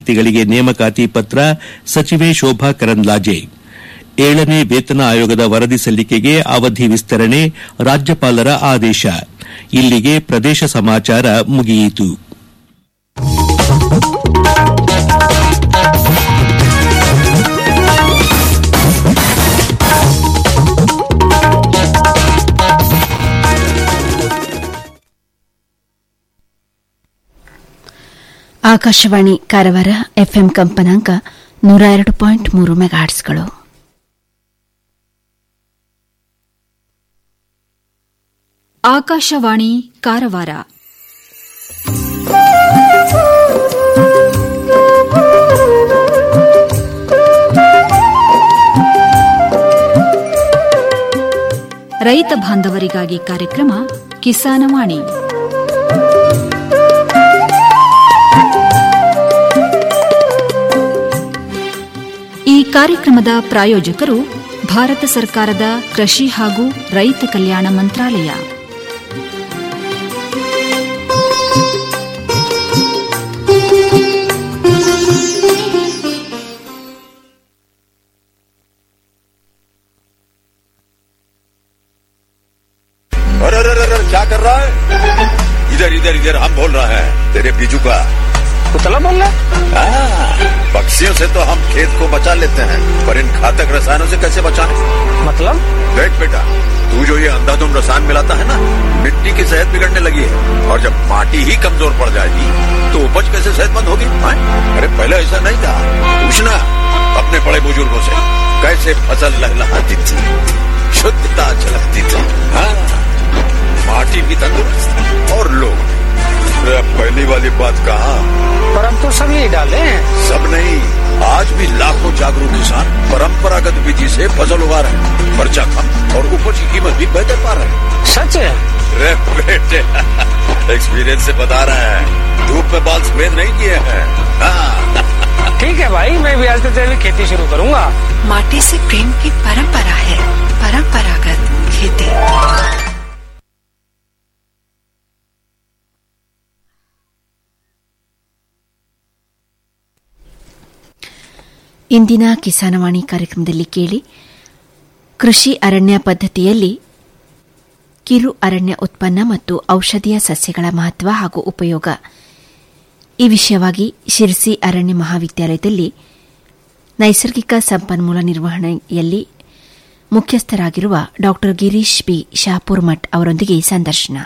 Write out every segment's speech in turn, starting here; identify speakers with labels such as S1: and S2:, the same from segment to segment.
S1: ವ್ಯಕ್ತಿಗಳಿಗೆ ನೇಮಕಾತಿ ಪತ್ರ ಸಚಿವೆ ಶೋಭಾ ಕರಂದ್ಲಾಜೆ ಏಳನೇ ವೇತನ ಆಯೋಗದ ವರದಿ ಸಲ್ಲಿಕೆಗೆ ಅವಧಿ ವಿಸ್ತರಣೆ ರಾಜ್ಯಪಾಲರ ಆದೇಶ ಇಲ್ಲಿಗೆ ಪ್ರದೇಶ ಸಮಾಚಾರ ಮುಗಿಯಿತು
S2: ಆಕಾಶವಾಣಿ ಕಾರವಾರ ಎಫ್ಎಂ ಕಂಪನಾಂಕ ನೂರ ಎರಡು ಪಾಯಿಂಟ್ ಮೂರು ಮೆಗಾಟ್ಸ್ಗಳು
S3: ಆಕಾಶವಾಣಿ ಕಾರವಾರ ರೈತ ಬಾಂಧವರಿಗಾಗಿ ಕಾರ್ಯಕ್ರಮ ಕಿಸಾನವಾಣಿ ಈ ಕಾರ್ಯಕ್ರಮದ ಪ್ರಾಯೋಜಕರು ಭಾರತ ಸರ್ಕಾರದ ಕೃಷಿ ಹಾಗೂ ರೈತ ಕಲ್ಯಾಣ ಮಂತ್ರಾಲಯ
S4: अरे अरे अरे क्या कर रहा है इधर इधर इधर हम बोल रहे हैं तेरे बीजू का
S5: कुतला बोल रहा
S4: हाँ, पक्षियों से तो हम खेत को बचा लेते हैं पर इन घातक रसायनों से कैसे बचाएं?
S5: मतलब
S4: देख बेटा तू जो ये अंधाधुंध रसायन मिलाता है ना मिट्टी की सेहत बिगड़ने लगी है और जब माटी ही कमजोर पड़ जाएगी तो उपज कैसे सेहतमंद होगी हाँ? अरे पहले ऐसा नहीं था पूछना अपने बड़े बुजुर्गों से कैसे फसल लहलहाती थी शुद्धता झलकती थी हाँ माटी भी तंदुरुस्त और लोग अरे अब पहली वाली बात कहा
S5: पर हम तो सब यही डाले हैं
S4: सब नहीं आज भी लाखों जागरूक किसान परंपरागत विधि से फसल उगा रहे हैं खर्चा कम और उपज की कीमत भी बेहतर पा रहे हैं
S5: सच है
S4: अरे बेटे एक्सपीरियंस से बता रहे हैं धूप में बाल सफेद नहीं किए हैं हाँ,
S5: ठीक है भाई मैं भी आज से तेरी खेती शुरू करूंगा
S6: माटी से प्रेम की परंपरा है परंपरागत खेती
S2: ಇಂದಿನ ಕಿಸಾನವಾಣಿ ಕಾರ್ಯಕ್ರಮದಲ್ಲಿ ಕೇಳಿ ಕೃಷಿ ಅರಣ್ಯ ಪದ್ಧತಿಯಲ್ಲಿ ಕಿರು ಅರಣ್ಯ ಉತ್ಪನ್ನ ಮತ್ತು ಔಷಧೀಯ ಸಸ್ಯಗಳ ಮಹತ್ವ ಹಾಗೂ ಉಪಯೋಗ ಈ ವಿಷಯವಾಗಿ ಶಿರ್ಸಿ ಅರಣ್ಯ ಮಹಾವಿದ್ಯಾಲಯದಲ್ಲಿ ನೈಸರ್ಗಿಕ ಸಂಪನ್ಮೂಲ ನಿರ್ವಹಣೆಯಲ್ಲಿ ಮುಖ್ಯಸ್ಥರಾಗಿರುವ ಡಾ ಗಿರೀಶ್ ಬಿ ಶಾಪೂರ್ಮಠ್ ಅವರೊಂದಿಗೆ ಸಂದರ್ಶನ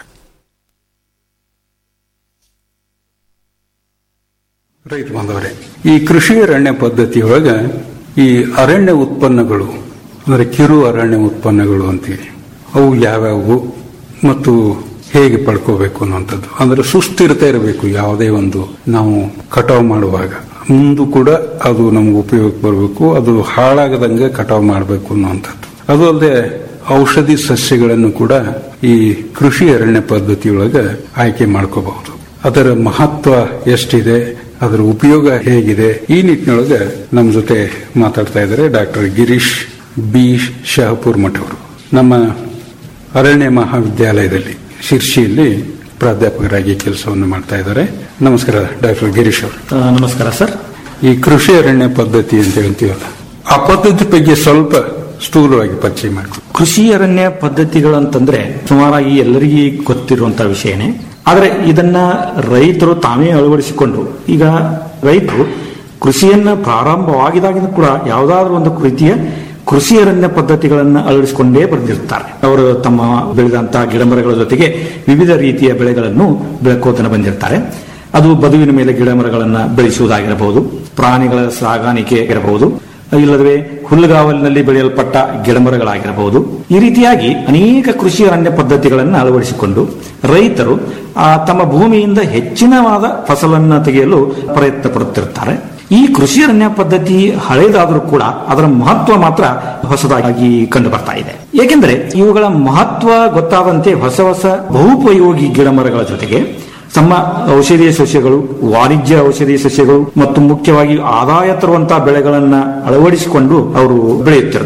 S7: ರೈತ ಬಾಂಧವರೇ ಈ ಕೃಷಿ ಅರಣ್ಯ ಪದ್ಧತಿಯೊಳಗ ಈ ಅರಣ್ಯ ಉತ್ಪನ್ನಗಳು ಅಂದ್ರೆ ಕಿರು ಅರಣ್ಯ ಉತ್ಪನ್ನಗಳು ಅಂತೀವಿ ಅವು ಯಾವ್ಯಾವು ಮತ್ತು ಹೇಗೆ ಪಡ್ಕೋಬೇಕು ಅನ್ನುವಂಥದ್ದು ಅಂದ್ರೆ ಸುಸ್ಥಿರತೆ ಇರಬೇಕು ಯಾವುದೇ ಒಂದು ನಾವು ಕಟಾವು ಮಾಡುವಾಗ ಮುಂದೂ ಕೂಡ ಅದು ನಮ್ಗೆ ಉಪಯೋಗಕ್ಕೆ ಬರಬೇಕು ಅದು ಹಾಳಾಗದಂಗೆ ಕಟಾವು ಮಾಡಬೇಕು ಅನ್ನುವಂಥದ್ದು ಅದು ಅಲ್ಲದೆ ಔಷಧಿ ಸಸ್ಯಗಳನ್ನು ಕೂಡ ಈ ಕೃಷಿ ಅರಣ್ಯ ಪದ್ಧತಿಯೊಳಗೆ ಆಯ್ಕೆ ಮಾಡ್ಕೋಬಹುದು ಅದರ ಮಹತ್ವ ಎಷ್ಟಿದೆ ಅದರ ಉಪಯೋಗ ಹೇಗಿದೆ ಈ ನಿಟ್ಟಿನೊಳಗೆ ನಮ್ಮ ಜೊತೆ ಮಾತಾಡ್ತಾ ಇದ್ದಾರೆ doctor Girish B Shahapurmath ಅವರು ನಮ್ಮ ಅರಣ್ಯ ಮಹಾವಿದ್ಯಾಲಯದಲ್ಲಿ ಶಿರ್ಷಿಯಲ್ಲಿ ಪ್ರಾಧ್ಯಾಪಕರಾಗಿ ಕೆಲಸವನ್ನು ಮಾಡ್ತಾ ಇದ್ದಾರೆ ನಮಸ್ಕಾರ ಡಾಕ್ಟರ್ ಗಿರೀಶ್ ಅವರು
S8: ಆ, ನಮಸ್ಕಾರ ಸರ್
S7: ಈ ಕೃಷಿ ಅರಣ್ಯ ಪದ್ಧತಿ ಅಂತ ಹೇಳ್ತೀವಲ್ಲ ಆ ಪದ್ಧತಿ ಬಗ್ಗೆ ಸ್ವಲ್ಪ ಸ್ಥೂಲವಾಗಿ ಪರಿಚಯ ಮಾಡ್ಕೊಂಡು
S8: ಕೃಷಿ ಅರಣ್ಯ ಪದ್ಧತಿಗಳು ಅಂತಂದ್ರೆ ಸುಮಾರಾಗಿ ಎಲ್ಲರಿಗೂ ಗೊತ್ತಿರುವಂತಹ ವಿಷಯನೇ ಆದ್ರೆ ಇದನ್ನ ರೈತರು ತಾವೇ ಅಳವಡಿಸಿಕೊಂಡು ಈಗ ರೈತರು ಕೃಷಿಯನ್ನ ಪ್ರಾರಂಭವಾಗಿದಾಗಿಂದ ಕೂಡ ಯಾವುದಾದ್ರೂ ಒಂದು ರೀತಿಯ ಕೃಷಿ ಅರಣ್ಯ ಪದ್ಧತಿಗಳನ್ನ ಅಳವಡಿಸಿಕೊಂಡೇ ಬಂದಿರ್ತಾರೆ ಅವರು ತಮ್ಮ ಬೆಳೆದಂತಹ ಗಿಡಮರಗಳ ಜೊತೆಗೆ ವಿವಿಧ ರೀತಿಯ ಬೆಳೆಗಳನ್ನು ಬೆಳಕೋತನ ಬಂದಿರ್ತಾರೆ ಅದು ಬದುವಿನ ಮೇಲೆ ಗಿಡಮರಗಳನ್ನ ಬೆಳೆಸುವುದಾಗಿರಬಹುದು ಪ್ರಾಣಿಗಳ ಸಾಗಾಣಿಕೆ ಇರಬಹುದು ಇಲ್ಲವೇ ಹುಲ್ಲುಗಾವಲಿನಲ್ಲಿ ಬೆಳೆಯಲ್ಪಟ್ಟ ಗಿಡಮರಗಳಾಗಿರಬಹುದು ಈ ರೀತಿಯಾಗಿ ಅನೇಕ ಕೃಷಿ ಅರಣ್ಯ ಪದ್ಧತಿಗಳನ್ನು ಅಳವಡಿಸಿಕೊಂಡು ರೈತರು ಆ ತಮ್ಮ ಭೂಮಿಯಿಂದ ಹೆಚ್ಚಿನವಾದ ಫಸಲನ್ನು ತೆಗೆಯಲು ಪ್ರಯತ್ನ ಪಡುತ್ತಿರುತ್ತಾರೆ ಈ ಕೃಷಿ ಅರಣ್ಯ ಪದ್ಧತಿ ಹಳೇದಾದರೂ ಕೂಡ ಅದರ ಮಹತ್ವ ಮಾತ್ರ ಹೊಸದಾಗಿ ಕಂಡು ಬರ್ತಾ ಇದೆ ಏಕೆಂದರೆ ಇವುಗಳ ಮಹತ್ವ ಗೊತ್ತಾದಂತೆ ಹೊಸ ಹೊಸ ಬಹುಪಯೋಗಿ ಗಿಡಮರಗಳ ಜೊತೆಗೆ ತಮ್ಮ ಔಷಧೀಯ ಸಸ್ಯಗಳು ವಾಣಿಜ್ಯ ಔಷಧೀಯ ಸಸ್ಯಗಳು ಮತ್ತು ಮುಖ್ಯವಾಗಿ ಆದಾಯ ತರುವಂತಹ ಬೆಳೆಗಳನ್ನ ಅಳವಡಿಸಿಕೊಂಡು ಅವರು ಬೆಳೆಯುತ್ತಿರುತ್ತಾರೆ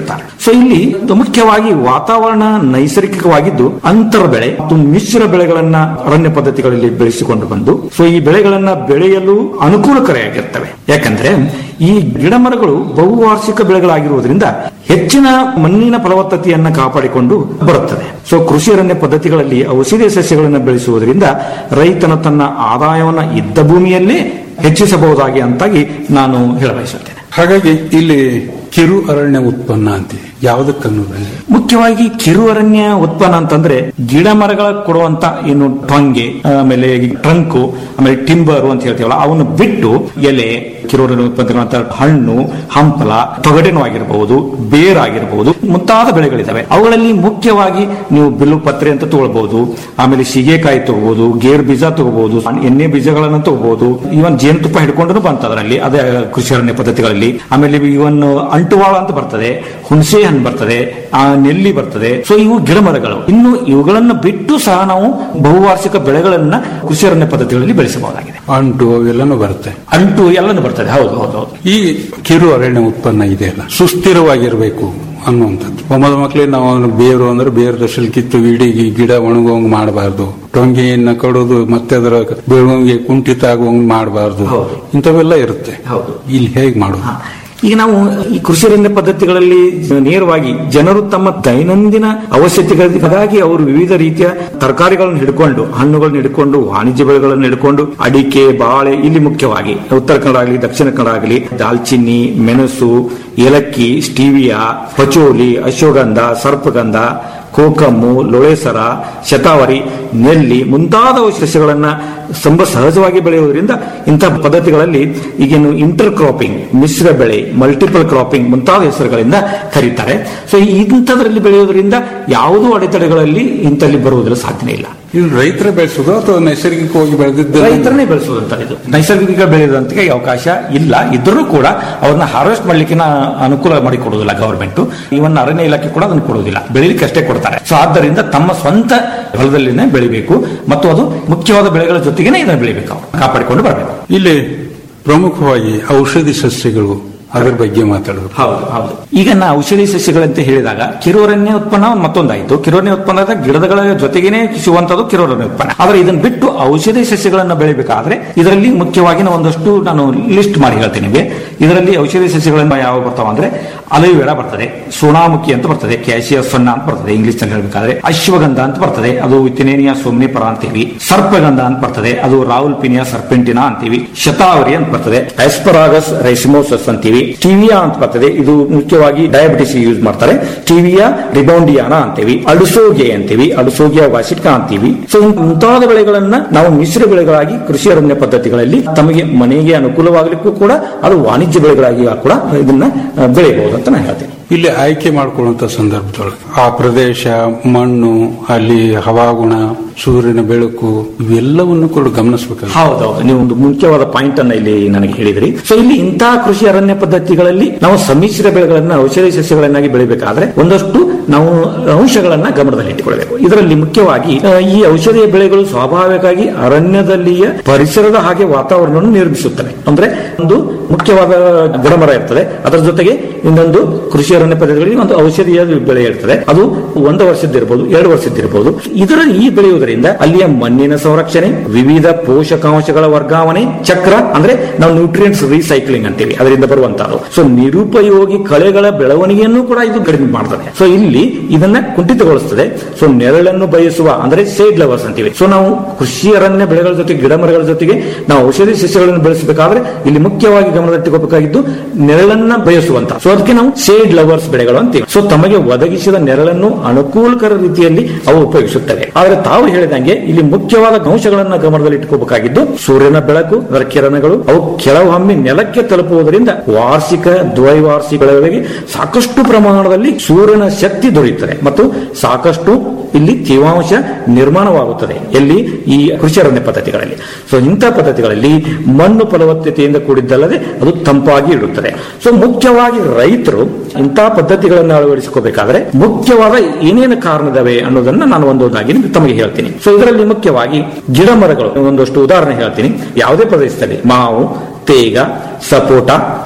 S8: ಸೊ ಇಲ್ಲಿ ಮುಖ್ಯವಾಗಿ ವಾತಾವರಣ ನೈಸರ್ಗಿಕವಾಗಿದ್ದು ಅಂತರ ಬೆಳೆ ಮತ್ತು ಮಿಶ್ರ ಬೆಳೆಗಳನ್ನ ಅರಣ್ಯ ಪದ್ಧತಿಗಳಲ್ಲಿ ಬೆಳೆಸಿಕೊಂಡು ಬಂದು ಸೊ ಈ ಬೆಳೆಗಳನ್ನ ಬೆಳೆಯಲು ಅನುಕೂಲಕರವಾಗಿರ್ತವೆ ಯಾಕಂದ್ರೆ ಈ ಗಿಡ ಮರಗಳು ಬಹುವಾರ್ಷಿಕ ಬೆಳೆಗಳಾಗಿರುವುದರಿಂದ ಹೆಚ್ಚಿನ ಮಣ್ಣಿನ ಫಲವತ್ತತೆಯನ್ನ ಕಾಪಾಡಿಕೊಂಡು ಬರುತ್ತದೆ ಸೊ ಕೃಷಿ ಅರಣ್ಯ ಪದ್ಧತಿಗಳಲ್ಲಿ ಔಷಧೀಯ ಸಸ್ಯಗಳನ್ನು ಬೆಳೆಸುವುದರಿಂದ ರೈತನ ತನ್ನ ಆದಾಯವನ್ನ ಇದ್ದ ಭೂಮಿಯಲ್ಲೇ ಹೆಚ್ಚಿಸಬಹುದಾಗಿ ಅಂತಾಗಿ ನಾನು ಹೇಳಬಯಸುತ್ತೇನೆ
S7: ಹಾಗಾಗಿ ಇಲ್ಲಿ ಕಿರು ಅರಣ್ಯ ಉತ್ಪನ್ನ ಅಂತ ಯಾವುದಕ್ಕನ್ನೋದಲ್ಲಿ
S8: ಮುಖ್ಯವಾಗಿ ಕಿರು ಅರಣ್ಯ ಉತ್ಪನ್ನ ಅಂತಂದ್ರೆ ಗಿಡ ಮರಗಳ ಕೊಡುವಂತ ಏನು ಟೊಂಗೆ ಆಮೇಲೆ ಟ್ರಂಕು ಆಮೇಲೆ ಟಿಂಬರ್ ಅಂತ ಹೇಳ್ತೀವಲ್ಲ ಅವನ್ನು ಬಿಟ್ಟು ಎಲೆ ಕಿರು ಅರಣ್ಯ ಉತ್ಪನ್ನಗಳಂತ ಹಣ್ಣು ಹಂಪಲ ತೊಗಟೆನೂ ಆಗಿರಬಹುದು ಬೇರಾಗಿರಬಹುದು ಮುಂತಾದ ಬೆಳೆಗಳಿದಾವೆ ಅವುಗಳಲ್ಲಿ ಮುಖ್ಯವಾಗಿ ನೀವು ಬಿಲ್ಲು ಪತ್ರೆ ಅಂತ ತಗೊಳ್ಬಹುದು ಆಮೇಲೆ ಸೀಗೆಕಾಯಿ ತಗೋಬಹುದು ಗೇರ್ ಬೀಜ ತಗೋಬಹುದು ಎಣ್ಣೆ ಬೀಜಗಳನ್ನು ತಗೋಬಹುದು ಇವನ್ ಜೇನುತುಪ್ಪ ಹಿಡ್ಕೊಂಡು ಬಂತ ಅದರಲ್ಲಿ ಅದೇ ಕೃಷಿ ಅರಣ್ಯ ಪದ್ಧತಿಗಳಲ್ಲಿ ಆಮೇಲೆ ಇವನ್ ಅಂಟುವಾಳ ಅಂತ ಬರ್ತದೆ ಹುಣಸೆ ಹಣ್ಣು ಬರ್ತದೆ ಆ ನೆಲ್ಲಿ ಬರ್ತದೆ ಸೊ ಇವು ಗಿಡ ಮರಗಳು ಇನ್ನು ಇವುಗಳನ್ನ ಬಿಟ್ಟು ಸಹ ನಾವು ಬಹುವಾರ್ಷಿಕ ಬೆಳೆಗಳನ್ನ ಕೃಷಿ ಅರಣ್ಯ ಪದ್ಧತಿಗಳಲ್ಲಿ ಬೆಳೆಸಬಹುದಾಗಿದೆ
S7: ಅಂಟು ಅವೆಲ್ಲನೂ ಬರುತ್ತೆ
S8: ಅಂಟು ಎಲ್ಲನೂ ಬರ್ತದೆ ಹೌದು ಹೌದು ಹೌದು
S7: ಈ ಕಿರು ಅರಣ್ಯ ಉತ್ಪನ್ನ ಇದೆಯಲ್ಲ ಸುಸ್ಥಿರವಾಗಿರಬೇಕು ಅನ್ನುವಂಥದ್ದು ಒಮ್ಮದ ಮಕ್ಕಳಿಗೆ ನಾವು ಅವ್ನ ಬೇರು ಅಂದ್ರೆ ಬೇರು ದಶಲ್ ಕಿತ್ತು ಇಡೀ ಈ ಗಿಡ ಒಣಗೋಂಗ್ ಮಾಡಬಾರ್ದು ಟೊಂಗೆಯನ್ನ ಕಡೋದು ಮತ್ತೆ ಅದರ ಬೆಳವಣಿಗೆ ಕುಂಠಿತ ಆಗುವಂಗ್ ಮಾಡಬಾರ್ದು
S8: ಹೌದು.
S7: ಇಂಥವೆಲ್ಲ ಇರುತ್ತೆ
S8: ಹೌದು.
S7: ಇಲ್ಲಿ ಹೇಗೆ ಮಾಡೋದು
S8: ಈಗ ನಾವು ಈ ಕೃಷಿ ಅರಣ್ಯ ಪದ್ಧತಿಗಳಲ್ಲಿ ನೇರವಾಗಿ ಜನರು ತಮ್ಮ ದೈನಂದಿನ ಅವಶ್ಯಕತೆಗಳಿಗಾಗಿ ಅವರು ವಿವಿಧ ರೀತಿಯ ತರಕಾರಿಗಳನ್ನು ಹಿಡ್ಕೊಂಡು ಹಣ್ಣುಗಳನ್ನು ಹಿಡ್ಕೊಂಡು ವಾಣಿಜ್ಯ ಬೆಳೆಗಳನ್ನು ಹಿಡ್ಕೊಂಡು ಅಡಿಕೆ ಬಾಳೆ ಇಲ್ಲಿ ಮುಖ್ಯವಾಗಿ ಉತ್ತರ ಕನ್ನಡ ಆಗಲಿ ದಕ್ಷಿಣ ಕನ್ನಡ ಆಗಲಿ ದಾಲ್ಚಿನ್ನಿ ಮೆಣಸು ಏಲಕ್ಕಿ ಸ್ಟೀವಿಯಾ ಪಚೋಲಿ ಅಶ್ವಗಂಧ ಸರ್ಪಗಂಧ ಕೋಕಮ್ಮು ಲೋಳೆಸರ ಶತಾವರಿ ನೆಲ್ಲಿ ಮುಂತಾದ ಸಸ್ಯಗಳನ್ನ ತುಂಬ ಸಹಜವಾಗಿ ಬೆಳೆಯುವುದರಿಂದ ಇಂತಹ ಪದ್ಧತಿಗಳಲ್ಲಿ ಈಗೇನು ಇಂಟರ್ ಕ್ರಾಪಿಂಗ್ ಮಿಶ್ರ ಬೆಳೆ ಮಲ್ಟಿಪಲ್ ಕ್ರಾಪಿಂಗ್ ಮುಂತಾದ ಹೆಸರುಗಳಿಂದ ಕರೀತಾರೆ ಸೊ ಇಂಥದ್ರಲ್ಲಿ ಬೆಳೆಯುವುದರಿಂದ ಯಾವುದೂ ಅಡೆತಡೆಗಳಲ್ಲಿ ಇಂಥಲ್ಲಿ ಬರುವುದರ ಸಾಧ್ಯನೇ ಇಲ್ಲ
S7: ಇದು ರೈತರ ಬೆಳೆಸೋದು ಅಥವಾ ನೈಸರ್ಗಿಕವಾಗಿ ಬೆಳೆದಿದ್ದ
S8: ರೈತರನ್ನೇ ಬೆಳೆಸುವಂತ ಇದು ನೈಸರ್ಗಿಕ ಬೆಳೆದಂತೆ ಅವಕಾಶ ಇಲ್ಲ ಇದ್ರೂ ಕೂಡ ಅವ್ರನ್ನ ಹಾರ್ವೆಸ್ಟ್ ಮಾಡ್ಲಿಕ್ಕೆ ಅನುಕೂಲ ಮಾಡಿ ಕೊಡುವುದಿಲ್ಲ ಗವರ್ಮೆಂಟ್ ಇವನ್ ಅರಣ್ಯ ಇಲಾಖೆ ಕೂಡ ಅದನ್ನು ಕೊಡುವುದಿಲ್ಲ ಬೆಳಿಲಿಕ್ಕೆ ಅಷ್ಟೇ ಕೊಡ್ತಾರೆ ಸೊ ಆದ್ದರಿಂದ ತಮ್ಮ ಸ್ವಂತ ಹೊಲದಲ್ಲಿನೇ ಬೆಳಿಬೇಕು ಮತ್ತು ಅದು ಮುಖ್ಯವಾದ ಬೆಳೆಗಳ ಜೊತೆಗೇನೆ ಇದನ್ನು ಬೆಳಿಬೇಕು ಅವ್ರು. ಕಾಪಾಡಿಕೊಂಡು ಬರಬೇಕು
S7: ಇಲ್ಲಿ ಪ್ರಮುಖವಾಗಿ ಔಷಧಿ ಸಸ್ಯಗಳು ಅದರ ಬಗ್ಗೆ ಮಾತಾಡೋದು
S8: ಹೌದು ಹೌದು ಈಗ ನಾ ಔಷಧಿ ಸಸ್ಯಗಳಂತ ಹೇಳಿದಾಗ ಕಿರುವರಣ್ಯ ಉತ್ಪನ್ನ ಮತ್ತೊಂದಾಯಿತು ಕಿರುವರಣ್ಯ ಉತ್ಪನ್ನದ ಗಿಡಗಳ ಜೊತೆಗೇನೆ ಸಿಗುವಂತದ್ದು ಕಿರುವರಣ್ಯ ಉತ್ಪನ್ನ ಆದ್ರೆ ಇದನ್ನ ಬಿಟ್ಟು ಔಷಧಿ ಸಸ್ಯಗಳನ್ನ ಬೆಳಿಬೇಕಾದ್ರೆ ಇದರಲ್ಲಿ ಮುಖ್ಯವಾಗಿ ನಾವು ಒಂದಷ್ಟು ನಾನು ಲಿಸ್ಟ್ ಮಾಡಿ ಹೇಳ್ತೇನೆ ನಿಮಗೆ ಇದರಲ್ಲಿ ಔಷಧಿ ಸಸ್ಯಗಳನ್ನ ಯಾವ ಬರ್ತಾವ ಅಂದ್ರೆ ಅಲೋವೆರಾ ಬರ್ತದೆ ಸೋನಾಮುಖಿ ಅಂತ ಬರ್ತದೆ ಕ್ಯಾಶಿಯಾ ಸೊನ್ನ ಅಂತ ಬರ್ತದೆ ಇಂಗ್ಲಿಷ್ ನಲ್ಲಿ ಹೇಳ್ಬೇಕಾದ್ರೆ ಅಶ್ವಗಂಧ ಅಂತ ಬರ್ತದೆ ಅದು ವಿತಿನೇನಿಯಾ ಸೋಮ್ನಿಪರ ಅಂತೀವಿ ಸರ್ಪಗಂಧ ಅಂತ ಬರ್ತದೆ ಅದು ರಾಹುಲ್ ಪಿನಿಯಾ ಸರ್ಪೆಂಟಿನಾ ಅಂತೀವಿ ಶತಾವರಿ ಅಂತ ಬರ್ತದೆ ಆಸ್ಪರಾಗಸ್ ರೈಸಿಮೋಸಸ್ ಅಂತೀವಿ ಟಿವಿಯಾ ಅಂತ ಬರ್ತದೆ ಇದು ಮುಖ್ಯವಾಗಿ ಡಯಾಬಿಟಿಸ್ ಯೂಸ್ ಮಾಡ್ತಾರೆ ಟಿವಿಯಾ ರಿಬೌಂಡಿಯಾನ ಅಂತೀವಿ ಅಡುಸೋಗೆ ಅಂತೀವಿ ಅಡುಸೋಗಿಯಾ ವಾಸಿಕ ಅಂತೀವಿ ಸೊ ಮುಂತಾದ ಬೆಳೆಗಳನ್ನ ನಾವು ಮಿಶ್ರ ಬೆಳೆಗಳಾಗಿ ಕೃಷಿ ಅರಣ್ಯ ಪದ್ಧತಿಗಳಲ್ಲಿ ತಮಗೆ ಮನೆಗೆ ಅನುಕೂಲವಾಗಲಿಕ್ಕೂ ಕೂಡ ಅದು ವಾಣಿಜ್ಯ ಬೆಳೆಗಳಾಗಿ ಕೂಡ ಇದನ್ನ ಆ, ಬೆಳೆಯಬಹುದು ಅಂತ ನಾನು ಹೇಳ್ತೀನಿ
S7: ಇಲ್ಲಿ ಆಯ್ಕೆ ಮಾಡ್ಕೊಳ್ಳುವಂತ ಸಂದರ್ಭದೊಳಗೆ ಆ ಪ್ರದೇಶ ಮಣ್ಣು ಅಲ್ಲಿ ಹವಾಗುಣ ಸೂರ್ಯನ ಬೆಳಕು ಇವೆಲ್ಲವನ್ನು ಕೂಡ ಗಮನಿಸಬೇಕು
S8: ಹೌದೌದು ನೀವು ಒಂದು ಮುಖ್ಯವಾದ ಪಾಯಿಂಟ್ ಅನ್ನ ಇಲ್ಲಿ ನನಗೆ ಹೇಳಿದ್ರಿ ಸೊ ಇಲ್ಲಿ ಇಂತಹ ಕೃಷಿ ಅರಣ್ಯ ಪದ್ಧತಿಗಳಲ್ಲಿ ನಾವು ಸಮ್ಮಿಶ್ರ ಬೆಳೆಗಳನ್ನ ಔಷಧಿ ಸಸ್ಯಗಳನ್ನಾಗಿ ಬೆಳಿಬೇಕಾದ್ರೆ ಒಂದಷ್ಟು ನಾವು ಅಂಶಗಳನ್ನ ಗಮನದಲ್ಲಿ ಇಟ್ಟುಕೊಳ್ಬೇಕು ಇದರಲ್ಲಿ ಮುಖ್ಯವಾಗಿ ಆ, ಈ ಔಷಧೀಯ ಬೆಳೆಗಳು ಸ್ವಾಭಾವಿಕವಾಗಿ ಅರಣ್ಯದಲ್ಲಿಯ ಪರಿಸರದ ಹಾಗೆ ವಾತಾವರಣವನ್ನು ನಿರ್ಮಿಸುತ್ತವೆ ಅಂದ್ರೆ ಒಂದು ಮುಖ್ಯವಾದ ಗಿಡಮರ ಇರ್ತದೆ ಅದರ ಜೊತೆಗೆ ಇನ್ನೊಂದು ಕೃಷಿ ಅರಣ್ಯ ಪದ್ಧತಿಗಳಲ್ಲಿ ಒಂದು ಔಷಧೀಯ ಬೆಳೆ ಇರ್ತದೆ ಅದು ಒಂದು ವರ್ಷದ್ದಿರಬಹುದು ಎರಡು ವರ್ಷದ್ದಿರಬಹುದು ಇದರ ಈ ಬೆಳೆಯುವುದರಿಂದ ಅಲ್ಲಿಯ ಮಣ್ಣಿನ ಸಂರಕ್ಷಣೆ ವಿವಿಧ ಪೋಷಕಾಂಶಗಳ ವರ್ಗಾವಣೆ ಚಕ್ರ ಅಂದ್ರೆ ನಾವು ನ್ಯೂಟ್ರಿಯೆಂಟ್ಸ್ ರೀಸೈಕ್ಲಿಂಗ್ ಅಂತೀವಿ ಅದರಿಂದ ಬರುವಂತಹದ್ದು ಸೊ ನಿರುಪಯೋಗಿ ಕಳೆಗಳ ಬೆಳವಣಿಗೆಯನ್ನು ಕೂಡ ಇದು ಕಡಿಮೆ ಮಾಡ್ತದೆ ಸೊ ಇಲ್ಲಿ ಇದನ್ನ ಕುಂಠಿತಗೊಳಿಸ್ತದೆ ಸೊ ನೆರಳನ್ನು ಬಯಸುವ ಅಂದ್ರೆ ಸೇಡ್ ಲವರ್ಸ್ ಅಂತೀವಿ ಸೊ ನಾವು ಕೃಷಿ ಅರಣ್ಯ ಬೆಳೆಗಳ ಜೊತೆಗೆ ಗಿಡ ಮರಗಳ ಜೊತೆಗೆ ನಾವು ಔಷಧಿ ಸಸ್ಯಗಳನ್ನು ಬೆಳೆಸಬೇಕಾದ್ರೆ ಇಲ್ಲಿ ಮುಖ್ಯವಾಗಿ ಗಮನದಲ್ಲಿಟ್ಟುಕೋಬೇಕಾಗಿದ್ದು ನೆರಳನ್ನ ಬಯಸುವಂತ ಸೊ ಅದಕ್ಕೆ ನಾವು ಸೇಡ್ ಲವರ್ಸ್ ಬೆಳೆಗಳು ಅಂತೀವಿ ಸೊ ತಮಗೆ ಒದಗಿಸಿದ ನೆರಳನ್ನು ಅನುಕೂಲಕರ ರೀತಿಯಲ್ಲಿ ಅವು ಉಪಯೋಗಿಸುತ್ತವೆ ಆದರೆ ತಾವು ಹೇಳಿದಂಗೆ ಇಲ್ಲಿ ಮುಖ್ಯವಾದ ಅಂಶಗಳನ್ನ ಗಮನದಲ್ಲಿ ಇಟ್ಕೋಬೇಕಾಗಿದ್ದು ಸೂರ್ಯನ ಬೆಳಕು ಅದರ ಕಿರಣಗಳು ಅವು ಕೆಲವೊಮ್ಮೆ ನೆಲಕ್ಕೆ ತಲುಪುವುದರಿಂದ ವಾರ್ಷಿಕ ದ್ವೈವಾರ್ಷಿಕಗಳಿಗೆ ಸಾಕಷ್ಟು ಪ್ರಮಾಣದಲ್ಲಿ ಸೂರ್ಯನ ಶಕ್ತಿ ದೊರೆಯುತ್ತದೆ ಮತ್ತು ಸಾಕಷ್ಟು ಇಲ್ಲಿ ತೇವಾಂಶ ನಿರ್ಮಾಣವಾಗುತ್ತದೆ ಎಲ್ಲಿ ಈ ಕೃಷಿ ಅರಣ್ಯ ಪದ್ಧತಿಗಳಲ್ಲಿ ಸೊ ಇಂಥ ಪದ್ಧತಿಗಳಲ್ಲಿ ಮಣ್ಣು ಫಲವತ್ತತೆಯಿಂದ ಕೂಡಿದ್ದಲ್ಲದೆ ಅದು ತಂಪಾಗಿ ಇಡುತ್ತದೆ ಸೊ ಮುಖ್ಯವಾಗಿ ರೈತರು ಇಂತಹ ಪದ್ಧತಿಗಳನ್ನು ಅಳವಡಿಸಿಕೋಬೇಕಾದ್ರೆ ಮುಖ್ಯವಾದ ಏನೇನು ಕಾರಣದವೆ ಅನ್ನೋದನ್ನ ನಾನು ಒಂದೊಂದಾಗಿ ನಿಮ್ಗೆ ತಮಗೆ ಹೇಳ್ತೀನಿ ಸೊ ಇದರಲ್ಲಿ ಮುಖ್ಯವಾಗಿ ಗಿಡ ಮರಗಳು ಒಂದಷ್ಟು ಉದಾಹರಣೆ ಹೇಳ್ತೀನಿ ಯಾವುದೇ ಪ್ರದೇಶದಲ್ಲಿ ಮಾವು ತೇಗ ಸಪೋಟ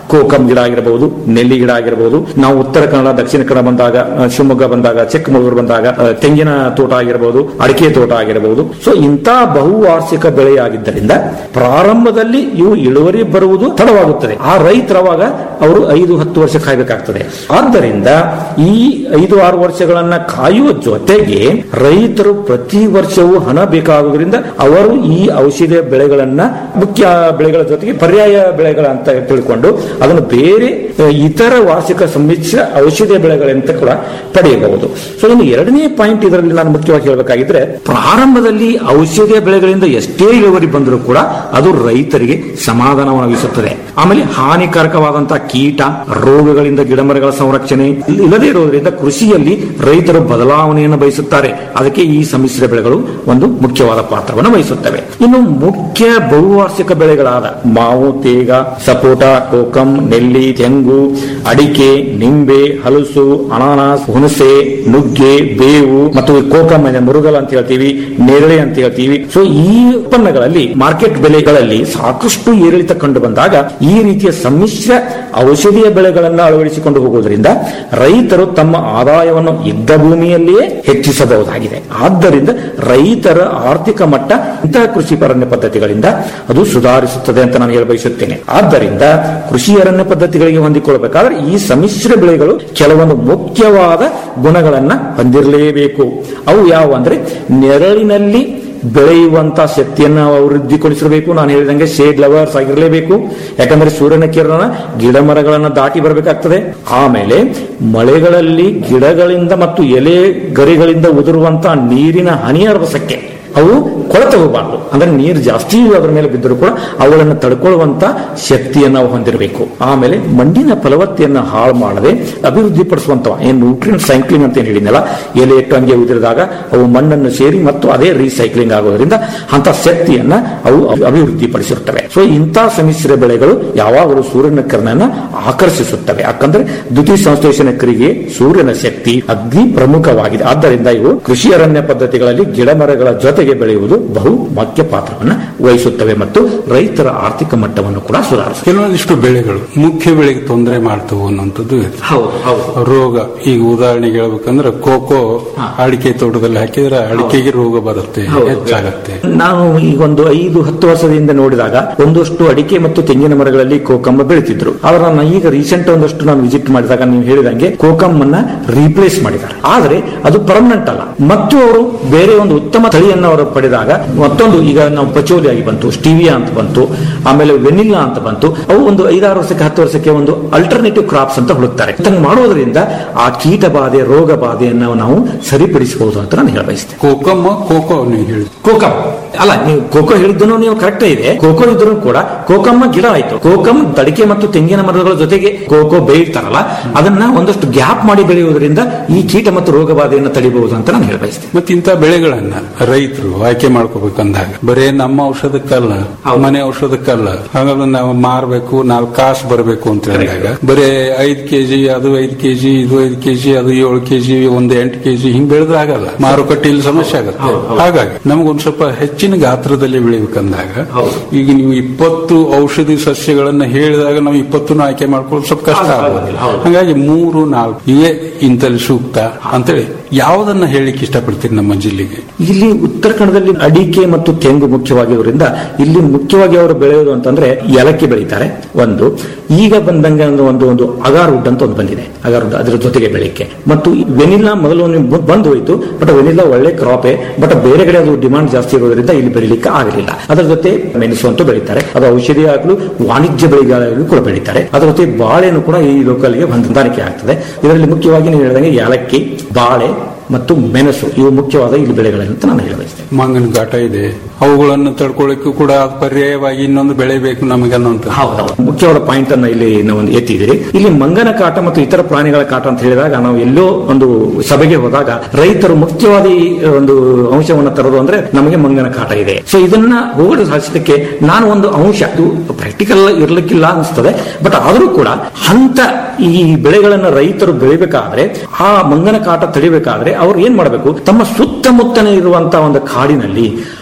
S8: ಕೋಕಂ ಗಿಡ ಆಗಿರಬಹುದು ನೆಲ್ಲಿ ಗಿಡ ಆಗಿರಬಹುದು ನಾವು ಉತ್ತರ ಕನ್ನಡ ದಕ್ಷಿಣ ಕನ್ನಡ ಬಂದಾಗ ಆ, ಶಿವಮೊಗ್ಗ ಬಂದಾಗ ಚಿಕ್ಕಮಗಳೂರು ಬಂದಾಗ ಆ, ತೆಂಗಿನ ತೋಟ ಆಗಿರಬಹುದು ಅಡಿಕೆ ತೋಟ ಆಗಿರಬಹುದು ಸೊ ಇಂಥ ಬಹುವಾರ್ಷಿಕ ಬೆಳೆಯಾಗಿದ್ದರಿಂದ ಪ್ರಾರಂಭದಲ್ಲಿ ಇವು ಇಳುವರಿ ಬರುವುದು ತಡವಾಗುತ್ತದೆ ಆ ರೈತರವಾಗ ಅವರು ಐದು ಹತ್ತು ವರ್ಷ ಕಾಯಬೇಕಾಗ್ತದೆ ಆದ್ದರಿಂದ ಈ ಐದು ಆರು ವರ್ಷಗಳನ್ನ ಕಾಯುವ ಜೊತೆಗೆ ರೈತರು ಪ್ರತಿ ವರ್ಷವೂ ಹಣ ಬೇಕಾಗುವುದರಿಂದ ಅವರು ಈ ಔಷಧಿಯ ಬೆಳೆಗಳನ್ನ ಮುಖ್ಯ ಬೆಳೆಗಳ ಜೊತೆಗೆ ಪರ್ಯಾಯ ಬೆಳೆಗಳ ಅಂತ ತಿಳ್ಕೊಂಡು ಅದನ್ನು ಬೇರೆ ಆ, ಇತರ ವಾರ್ಷಿಕ ಸಮ್ಮಿಶ್ರ ಔಷಧಿಯ ಬೆಳೆಗಳಂತ ಕೂಡ ಪಡೆಯಬಹುದು ಸೊ ಇನ್ನು ಎರಡನೇ ಪಾಯಿಂಟ್ ಇದರಲ್ಲಿ ನಾನು ಮುಖ್ಯವಾಗಿ ಹೇಳಬೇಕಾಗಿದ್ರೆ ಪ್ರಾರಂಭದಲ್ಲಿ ಔಷಧಿಯ ಬೆಳೆಗಳಿಂದ ಎಷ್ಟೇ ಇಳುವರಿ ಬಂದರೂ ಕೂಡ ಅದು ರೈತರಿಗೆ ಸಮಾಧಾನವಾಗಿಸುತ್ತದೆ ಆಮೇಲೆ ಹಾನಿಕಾರಕವಾದಂತಹ ಕೀಟ ರೋಗಗಳಿಂದ ಗಿಡಮರಗಳ ಸಂರಕ್ಷಣೆ ಇಲ್ಲದೇ ಇರುವುದರಿಂದ ಕೃಷಿಯಲ್ಲಿ ರೈತರು ಬದಲಾವಣೆಯನ್ನು ಬಯಸುತ್ತಾರೆ ಅದಕ್ಕೆ ಈ ಸಮ್ಮಿಶ್ರ ಬೆಳೆಗಳು ಒಂದು ಮುಖ್ಯವಾದ ಪಾತ್ರವನ್ನು ವಹಿಸುತ್ತವೆ ಇನ್ನು ಮುಖ್ಯ ಬಹುವಾರ್ಷಿಕ ಬೆಳೆಗಳಾದ ಮಾವು ತೇಗ ಸಪೋಟ ಕೋಕಂ ನೆಲ್ಲಿ ತೆಂಗು ಅಡಿಕೆ ನಿಂಬೆ ಹಲಸು ಅನಾನಸ್ ಹುಣಸೆ ನುಗ್ಗೆ ಬೇವು ಮತ್ತು ಈ ಕೋಕಂ ಅಂದ್ರೆ ಮುರುಗಲ್ ಅಂತ ಹೇಳ್ತೀವಿ ನೇರಳೆ ಅಂತ ಹೇಳ್ತೀವಿ ಸೊ ಈ ಉತ್ಪನ್ನಗಳಲ್ಲಿ ಮಾರ್ಕೆಟ್ ಬೆಲೆಗಳಲ್ಲಿ ಸಾಕಷ್ಟು ಏರಿಳಿತ ಕಂಡು ಬಂದಾಗ ಈ ರೀತಿಯ ಸಮ್ಮಿಶ್ರ ಔಷಧೀಯ ಬೆಳೆಗಳನ್ನು ಅಳವಡಿಸಿಕೊಂಡು ಹೋಗುವುದರಿಂದ ರೈತರು ತಮ್ಮ ಆದಾಯವನ್ನು ಇದ್ದ ಭೂಮಿಯಲ್ಲಿಯೇ ಹೆಚ್ಚಿಸಬಹುದಾಗಿದೆ ಆದ್ದರಿಂದ ರೈತರ ಆರ್ಥಿಕ ಮಟ್ಟ ಇಂತಹ ಕೃಷಿ ಅರಣ್ಯ ಪದ್ಧತಿಗಳಿಂದ ಅದು ಸುಧಾರಿಸುತ್ತದೆ ಅಂತ ನಾನು ಹೇಳ ಬಯಸುತ್ತೇನೆ ಆದ್ದರಿಂದ ಕೃಷಿ ಅರಣ್ಯ ಪದ್ಧತಿಗಳಿಗೆ ಹೊಂದಿಕೊಳ್ಳಬೇಕಾದ್ರೆ ಈ ಸಮ್ಮಿಶ್ರ ಬೆಳೆಗಳು ಕೆಲವೊಂದು ಮುಖ್ಯವಾದ ಗುಣಗಳನ್ನ ಹೊಂದಿರಲೇಬೇಕು ಅವು ಯಾವ ಅಂದ್ರೆ ನೆರಳಿನಲ್ಲಿ ಬೆಳೆಯುವಂತ ಶಕ್ತಿಯನ್ನ ವೃದ್ಧಿಗೊಳಿಸಿರಬೇಕು ನಾನು ಹೇಳಿದಂಗೆ ಶೇಡ್ ಲವರ್ಸ್ ಆಗಿರಲೇಬೇಕು ಯಾಕಂದ್ರೆ ಸೂರ್ಯನ ಕಿರಣ ಗಿಡ ಮರಗಳನ್ನ ದಾಟಿ ಬರಬೇಕಾಗ್ತದೆ ಆಮೇಲೆ ಮಳೆಗಳಲ್ಲಿ ಗಿಡಗಳಿಂದ ಮತ್ತು ಎಲೆ ಗರಿಗಳಿಂದ ಉದುರುವಂತ ನೀರಿನ ಹನಿಯ ರಭಸಕ್ಕೆ ಅವು ಕೊಳತೆ ಹೋಗಬಾರ್ದು ಅಂದ್ರೆ ನೀರು ಜಾಸ್ತಿ ಅದರ ಮೇಲೆ ಬಿದ್ದರೂ ಕೂಡ ಅವುಗಳನ್ನು ತಡ್ಕೊಳ್ಳುವಂತ ಶಕ್ತಿಯನ್ನು ನಾವು ಹೊಂದಿರಬೇಕು ಆಮೇಲೆ ಮಣ್ಣಿನ ಫಲವತ್ತೆಯನ್ನು ಹಾಳು ಮಾಡದೆ ಅಭಿವೃದ್ಧಿ ಪಡಿಸುವಂತ ಏನು ನ್ಯೂಟ್ರಿಯನ್ ಸೈಕ್ಲಿಂಗ್ ಅಂತ ಏನು ಹೇಳಿದ್ನಲ್ಲ ಎಲೆ ಇಟ್ಟು ಹಂಗೆ ಉದುರಿದಾಗ ಅವು ಮಣ್ಣನ್ನು ಸೇರಿ ಮತ್ತು ಅದೇ ರೀಸೈಕ್ಲಿಂಗ್ ಆಗೋದ್ರಿಂದ ಅಂತ ಶಕ್ತಿಯನ್ನ ಅವು ಅಭಿವೃದ್ಧಿ ಪಡಿಸಿರುತ್ತವೆ ಸೊ ಇಂಥ ಸಮ್ಮಿಶ್ರ ಬೆಳೆಗಳು ಯಾವಾಗಲೂ ಸೂರ್ಯನ ಕಿರಣನ ಆಕರ್ಷಿಸುತ್ತವೆ ಯಾಕಂದ್ರೆ ದ್ವಿತೀಯ ಸಂಶ್ಲೇಷಣ ಕ್ರಿಯೆ ಸೂರ್ಯನ ಶಕ್ತಿ ಅಗ್ನಿ ಪ್ರಮುಖವಾಗಿದೆ ಆದ್ದರಿಂದ ಇವು ಕೃಷಿ ಅರಣ್ಯ ಪದ್ಧತಿಗಳಲ್ಲಿ ಗಿಡ ಮರಗಳ ಜೊತೆಗೆ ಬೆಳೆಯುವುದು ಬಹು ಮುಖ್ಯ ಪಾತ್ರವನ್ನು ವಹಿಸುತ್ತವೆ ಮತ್ತು ರೈತರ ಆರ್ಥಿಕ ಮಟ್ಟವನ್ನು ಕೂಡ ಸುಧಾರಿಸುತ್ತವೆ
S7: ಕೆಲವೊಂದಿಷ್ಟು ಬೆಳೆಗಳು ಮುಖ್ಯ ಬೆಳೆಗೆ ತೊಂದರೆ ಮಾಡ್ತವು ಅನ್ನೋಂಥದ್ದು ಇದೆ
S8: ಹೌದು ಹೌದು
S7: ರೋಗ ಈಗ ಉದಾಹರಣೆಗೆ ಹೇಳ್ಬೇಕಂದ್ರೆ ಕೋಕೋ ಅಡಿಕೆ ತೋಟದಲ್ಲಿ ಹಾಕಿದ್ರೆ ಅಡಿಕೆಗೆ ರೋಗ ಬರುತ್ತೆ ಹೆಚ್ಚಾಗತ್ತೆ
S8: ನಾವು ಈಗ ಒಂದು ಐದು ಹತ್ತು ವರ್ಷದಿಂದ ನೋಡಿದಾಗ ಒಂದಷ್ಟು ಅಡಿಕೆ ಮತ್ತು ತೆಂಗಿನ ಮರಗಳಲ್ಲಿ ಕೋಕಮ್ಮ ಬೆಳೀತಿದ್ರು ಆದ್ರೆ ನಾನು ಈಗ ರೀಸೆಂಟ್ ಒಂದಷ್ಟು ನಾನು ವಿಸಿಟ್ ಮಾಡಿದಾಗ ನೀವು ಹೇಳಿದಂಗೆ ಕೋಕಮ್ಮನ್ನ ರೀಪ್ಲೇಸ್ ಮಾಡಿದ್ದಾರೆ ಆದ್ರೆ ಅದು ಪರ್ಮನೆಂಟ್ ಅಲ್ಲ ಮತ್ತು ಅವರು ಬೇರೆ ಒಂದು ಉತ್ತಮ ತಳಿಯನ್ನು ಅವರು ಪಡೆದಾಗ ಮತ್ತೊಂದು ಈಗ ನಾವು ಪಚೋಲಿ ಆಗಿ ಬಂತು ಸ್ಟೀವಿಯಾ ಅಂತ ಬಂತು ಆಮೇಲೆ ವೆನಿಲ್ಲಾ ಅಂತ ಬಂತು ಅವು ಒಂದು ಐದಾರು ವರ್ಷಕ್ಕೆ ಹತ್ತು ವರ್ಷಕ್ಕೆ ಒಂದು ಅಲ್ಟರ್ನೇಟಿವ್ ಕ್ರಾಪ್ಸ್ ಅಂತ ಹುಡುಕ್ತಾರೆ ಇದನ್ನು ಮಾಡೋದ್ರಿಂದ ಆ ಕೀಟ ಬಾಧೆ ರೋಗ ಬಾಧೆಯನ್ನು ನಾವು ಸರಿಪಡಿಸಬಹುದು ಅಂತ ನಾನು ಹೇಳಬಯಸ್ತೇನೆ
S7: ಕೋಕಮ್ಮ ಕೋಕೋ ನೀವು ಹೇಳಿ
S8: ಕೋಕಂ ಅಲ್ಲ ನೀವು ಕೋಕೋ ಹೇಳಿದ್ದನು ನೀವು ಕರೆಕ್ಟ್ ಇದೆ ಕೋಕೋ ಇದ್ರೂ ಕೂಡ ಕೋಕಮ್ಮ ಗಿಡ ಆಯ್ತು ಕೋಕಂ ತಡಿಕೆ ಮತ್ತು ತೆಂಗಿನ ಮರಗಳ ಜೊತೆಗೆ ಕೋಕೋ ಬೆಳೀತಾರಲ್ಲ ಅದನ್ನ ಒಂದಷ್ಟು ಗ್ಯಾಪ್ ಮಾಡಿ ಬೆಳೆಯುವುದರಿಂದ ಈ ಕೀಟ ಮತ್ತು ರೋಗ ಬಾಧೆಯನ್ನು ತಡಿಬಹುದು ಅಂತ ನಾನು ಹೇಳಬಯಸ್ತೇನೆ
S7: ಮತ್ತೆ ಇಂಥ ಬೆಳೆಗಳನ್ನ ರೈತರು ಆಯ್ಕೆ ಮಾಡ್ಕೋಬೇಕಂದಾಗ ಬರೇ ನಮ್ಮ ಔಷಧಕ್ಕಲ್ಲ ಮನೆ ಔಷಧಕ್ಕಲ್ಲ ಹಾಗಾದ್ರೆ ನಾವು ಮಾರ್ಬೇಕು ನಾಲ್ಕು ಕಾಸು ಬರಬೇಕು ಅಂತ ಹೇಳಿದಾಗ ಬರೇ ಐದ್ ಕೆಜಿ ಅದು ಐದ್ ಕೆಜಿ ಇದು ಐದ್ ಕೆಜಿ ಅದು ಏಳು ಕೆಜಿ ಒಂದು ಎಂಟು ಕೆಜಿ ಹಿಂಗ್ ಬೆಳೆದ್ರೆ ಆಗಲ್ಲ ಮಾರುಕಟ್ಟೆಯಲ್ಲಿ ಸಮಸ್ಯೆ ಆಗುತ್ತೆ ಹಾಗಾಗಿ ನಮಗೊಂದ್ ಸ್ವಲ್ಪ ಹೆಚ್ಚಿನ ಗಾತ್ರದಲ್ಲಿ ಬೆಳಿಬೇಕಂದಾಗ ಈಗ ನೀವು ಇಪ್ಪತ್ತು ಔಷಧಿ ಸಸ್ಯಗಳನ್ನ ಹೇಳಿದಾಗ ನಾವು ಇಪ್ಪತ್ತನ್ನು ಆಯ್ಕೆ ಮಾಡ್ಕೊಳ್ಳೋದು ಸ್ವಲ್ಪ ಕಷ್ಟ ಆಗೋದಿಲ್ಲ ಹಾಗಾಗಿ ಮೂರು ನಾಲ್ಕು ಇವೇ ಇಂತಲ್ಲಿ ಸೂಕ್ತ ಅಂತೇಳಿ ಯಾವುದನ್ನ ಹೇಳಿಕ್ಕೆ ಇಷ್ಟಪಡ್ತೀನಿ ನಮ್ಮ ಜಿಲ್ಲೆಗೆ
S8: ಇಲ್ಲಿ ಉತ್ತರ ಕನ್ನಡದಲ್ಲಿ ಅಡಿಕೆ ಮತ್ತು ತೆಂಗು ಮುಖ್ಯವಾಗಿರೋದ್ರಿಂದ ಇಲ್ಲಿ ಮುಖ್ಯವಾಗಿ ಅವರು ಬೆಳೆಯೋದು ಅಂತಂದ್ರೆ ಏಲಕ್ಕಿ ಬೆಳೀತಾರೆ ಒಂದು ಈಗ ಬಂದಂಗೆ ಒಂದು ಒಂದು ಒಂದು ಅಗಾರ್ ವುಡ್ ಅಂತ ಒಂದು ಬಂದಿದೆ ಅಗಾರ್ ವುಡ್ ಅದರ ಜೊತೆಗೆ ಬೆಳಿಗ್ಗೆ ಮತ್ತು ವೆನಿಲ್ಲಾ ಮೊದಲು ಒಂದು ಬಂದು ಹೋಯಿತು ಬಟ್ ವೆನಿಲ್ಲಾ ಒಳ್ಳೆ ಕ್ರಾಪೇ ಬಟ್ ಬೇರೆ ಕಡೆ ಅದು ಡಿಮಾಂಡ್ ಜಾಸ್ತಿ ಇರೋದ್ರಿಂದ ಇಲ್ಲಿ ಬೆಳಿಲಿಕ್ಕೆ ಆಗಲಿಲ್ಲ ಅದರ ಜೊತೆ ಮೆಣಸು ಅಂತೂ ಬೆಳೀತಾರೆ ಅದು ಔಷಧಿ ಆಗಲು ವಾಣಿಜ್ಯ ಬೆಳೆಗಳಾಗಲು ಕೂಡ ಬೆಳೀತಾರೆ ಅದರ ಜೊತೆ ಬಾಳೆನು ಕೂಡ ಈ ಲೋಕಲ್ಗೆ ಹೊಂದಾಣಿಕೆ ಆಗ್ತದೆ ಇದರಲ್ಲಿ ಮುಖ್ಯವಾಗಿ ನೀವು ಹೇಳಿದಂಗೆ ಏಲಕ್ಕಿ ಬಾಳೆ ಮತ್ತು ಮೆಣಸು ಇವು ಮುಖ್ಯವಾದ ಇಲ್ಲಿ ಬೆಳೆಗಳಂತ ನಾನು ಹೇಳಬಯಸ್ತೇನೆ
S7: ಮಂಗನ ಘಾಟ ಇದೆ ಅವುಗಳನ್ನು ತಡ್ಕೊಳ್ಳಿಕ್ಕೂ ಕೂಡ ಅದು ಪರ್ಯಾಯವಾಗಿ ಇನ್ನೊಂದು ಬೆಳೆ ಬೇಕು ನಮಗೆ ಅನ್ನೋಂಥ
S8: ಹೌದೌದು ಮುಖ್ಯವಾದ ಪಾಯಿಂಟ್ ಅನ್ನ ಇಲ್ಲಿ ನಾವು ಒಂದು ಎತ್ತಿದಿರಿ ಇಲ್ಲಿ ಮಂಗನ ಕಾಟ ಮತ್ತು ಇತರ ಪ್ರಾಣಿಗಳ ಕಾಟ ಅಂತ ಹೇಳಿದಾಗ ನಾವು ಎಲ್ಲೋ ಒಂದು ಸಭೆಗೆ ಹೋದಾಗ ರೈತರು ಮುಖ್ಯವಾದ ಈ ಒಂದು ಅಂಶವನ್ನು ತರೋದು ಅಂದ್ರೆ ನಮಗೆ ಮಂಗನ ಕಾಟ ಇದೆ ಸೊ ಇದನ್ನ ಹೋಗಲು ಸಾಧಿಸಲಿಕ್ಕೆ ನಾನು ಒಂದು ಅಂಶ ಇದು ಪ್ರಾಕ್ಟಿಕಲ್ ಇರ್ಲಿಕ್ಕಿಲ್ಲ ಅನಿಸ್ತದೆ ಬಟ್ ಆದರೂ ಕೂಡ ಹಂತ ಈ ಬೆಳೆಗಳನ್ನ ರೈತರು ಬೆಳಿಬೇಕಾದ್ರೆ ಆ ಮಂಗನ ಕಾಟ ತಡಿಬೇಕಾದ್ರೆ ಅವ್ರು ಏನ್ ಮಾಡಬೇಕು ತಮ್ಮ ಸುತ್ತಮುತ್ತನೇ ಇರುವಂತಹ ಒಂದು ಕಾಡಿನಲ್ಲಿ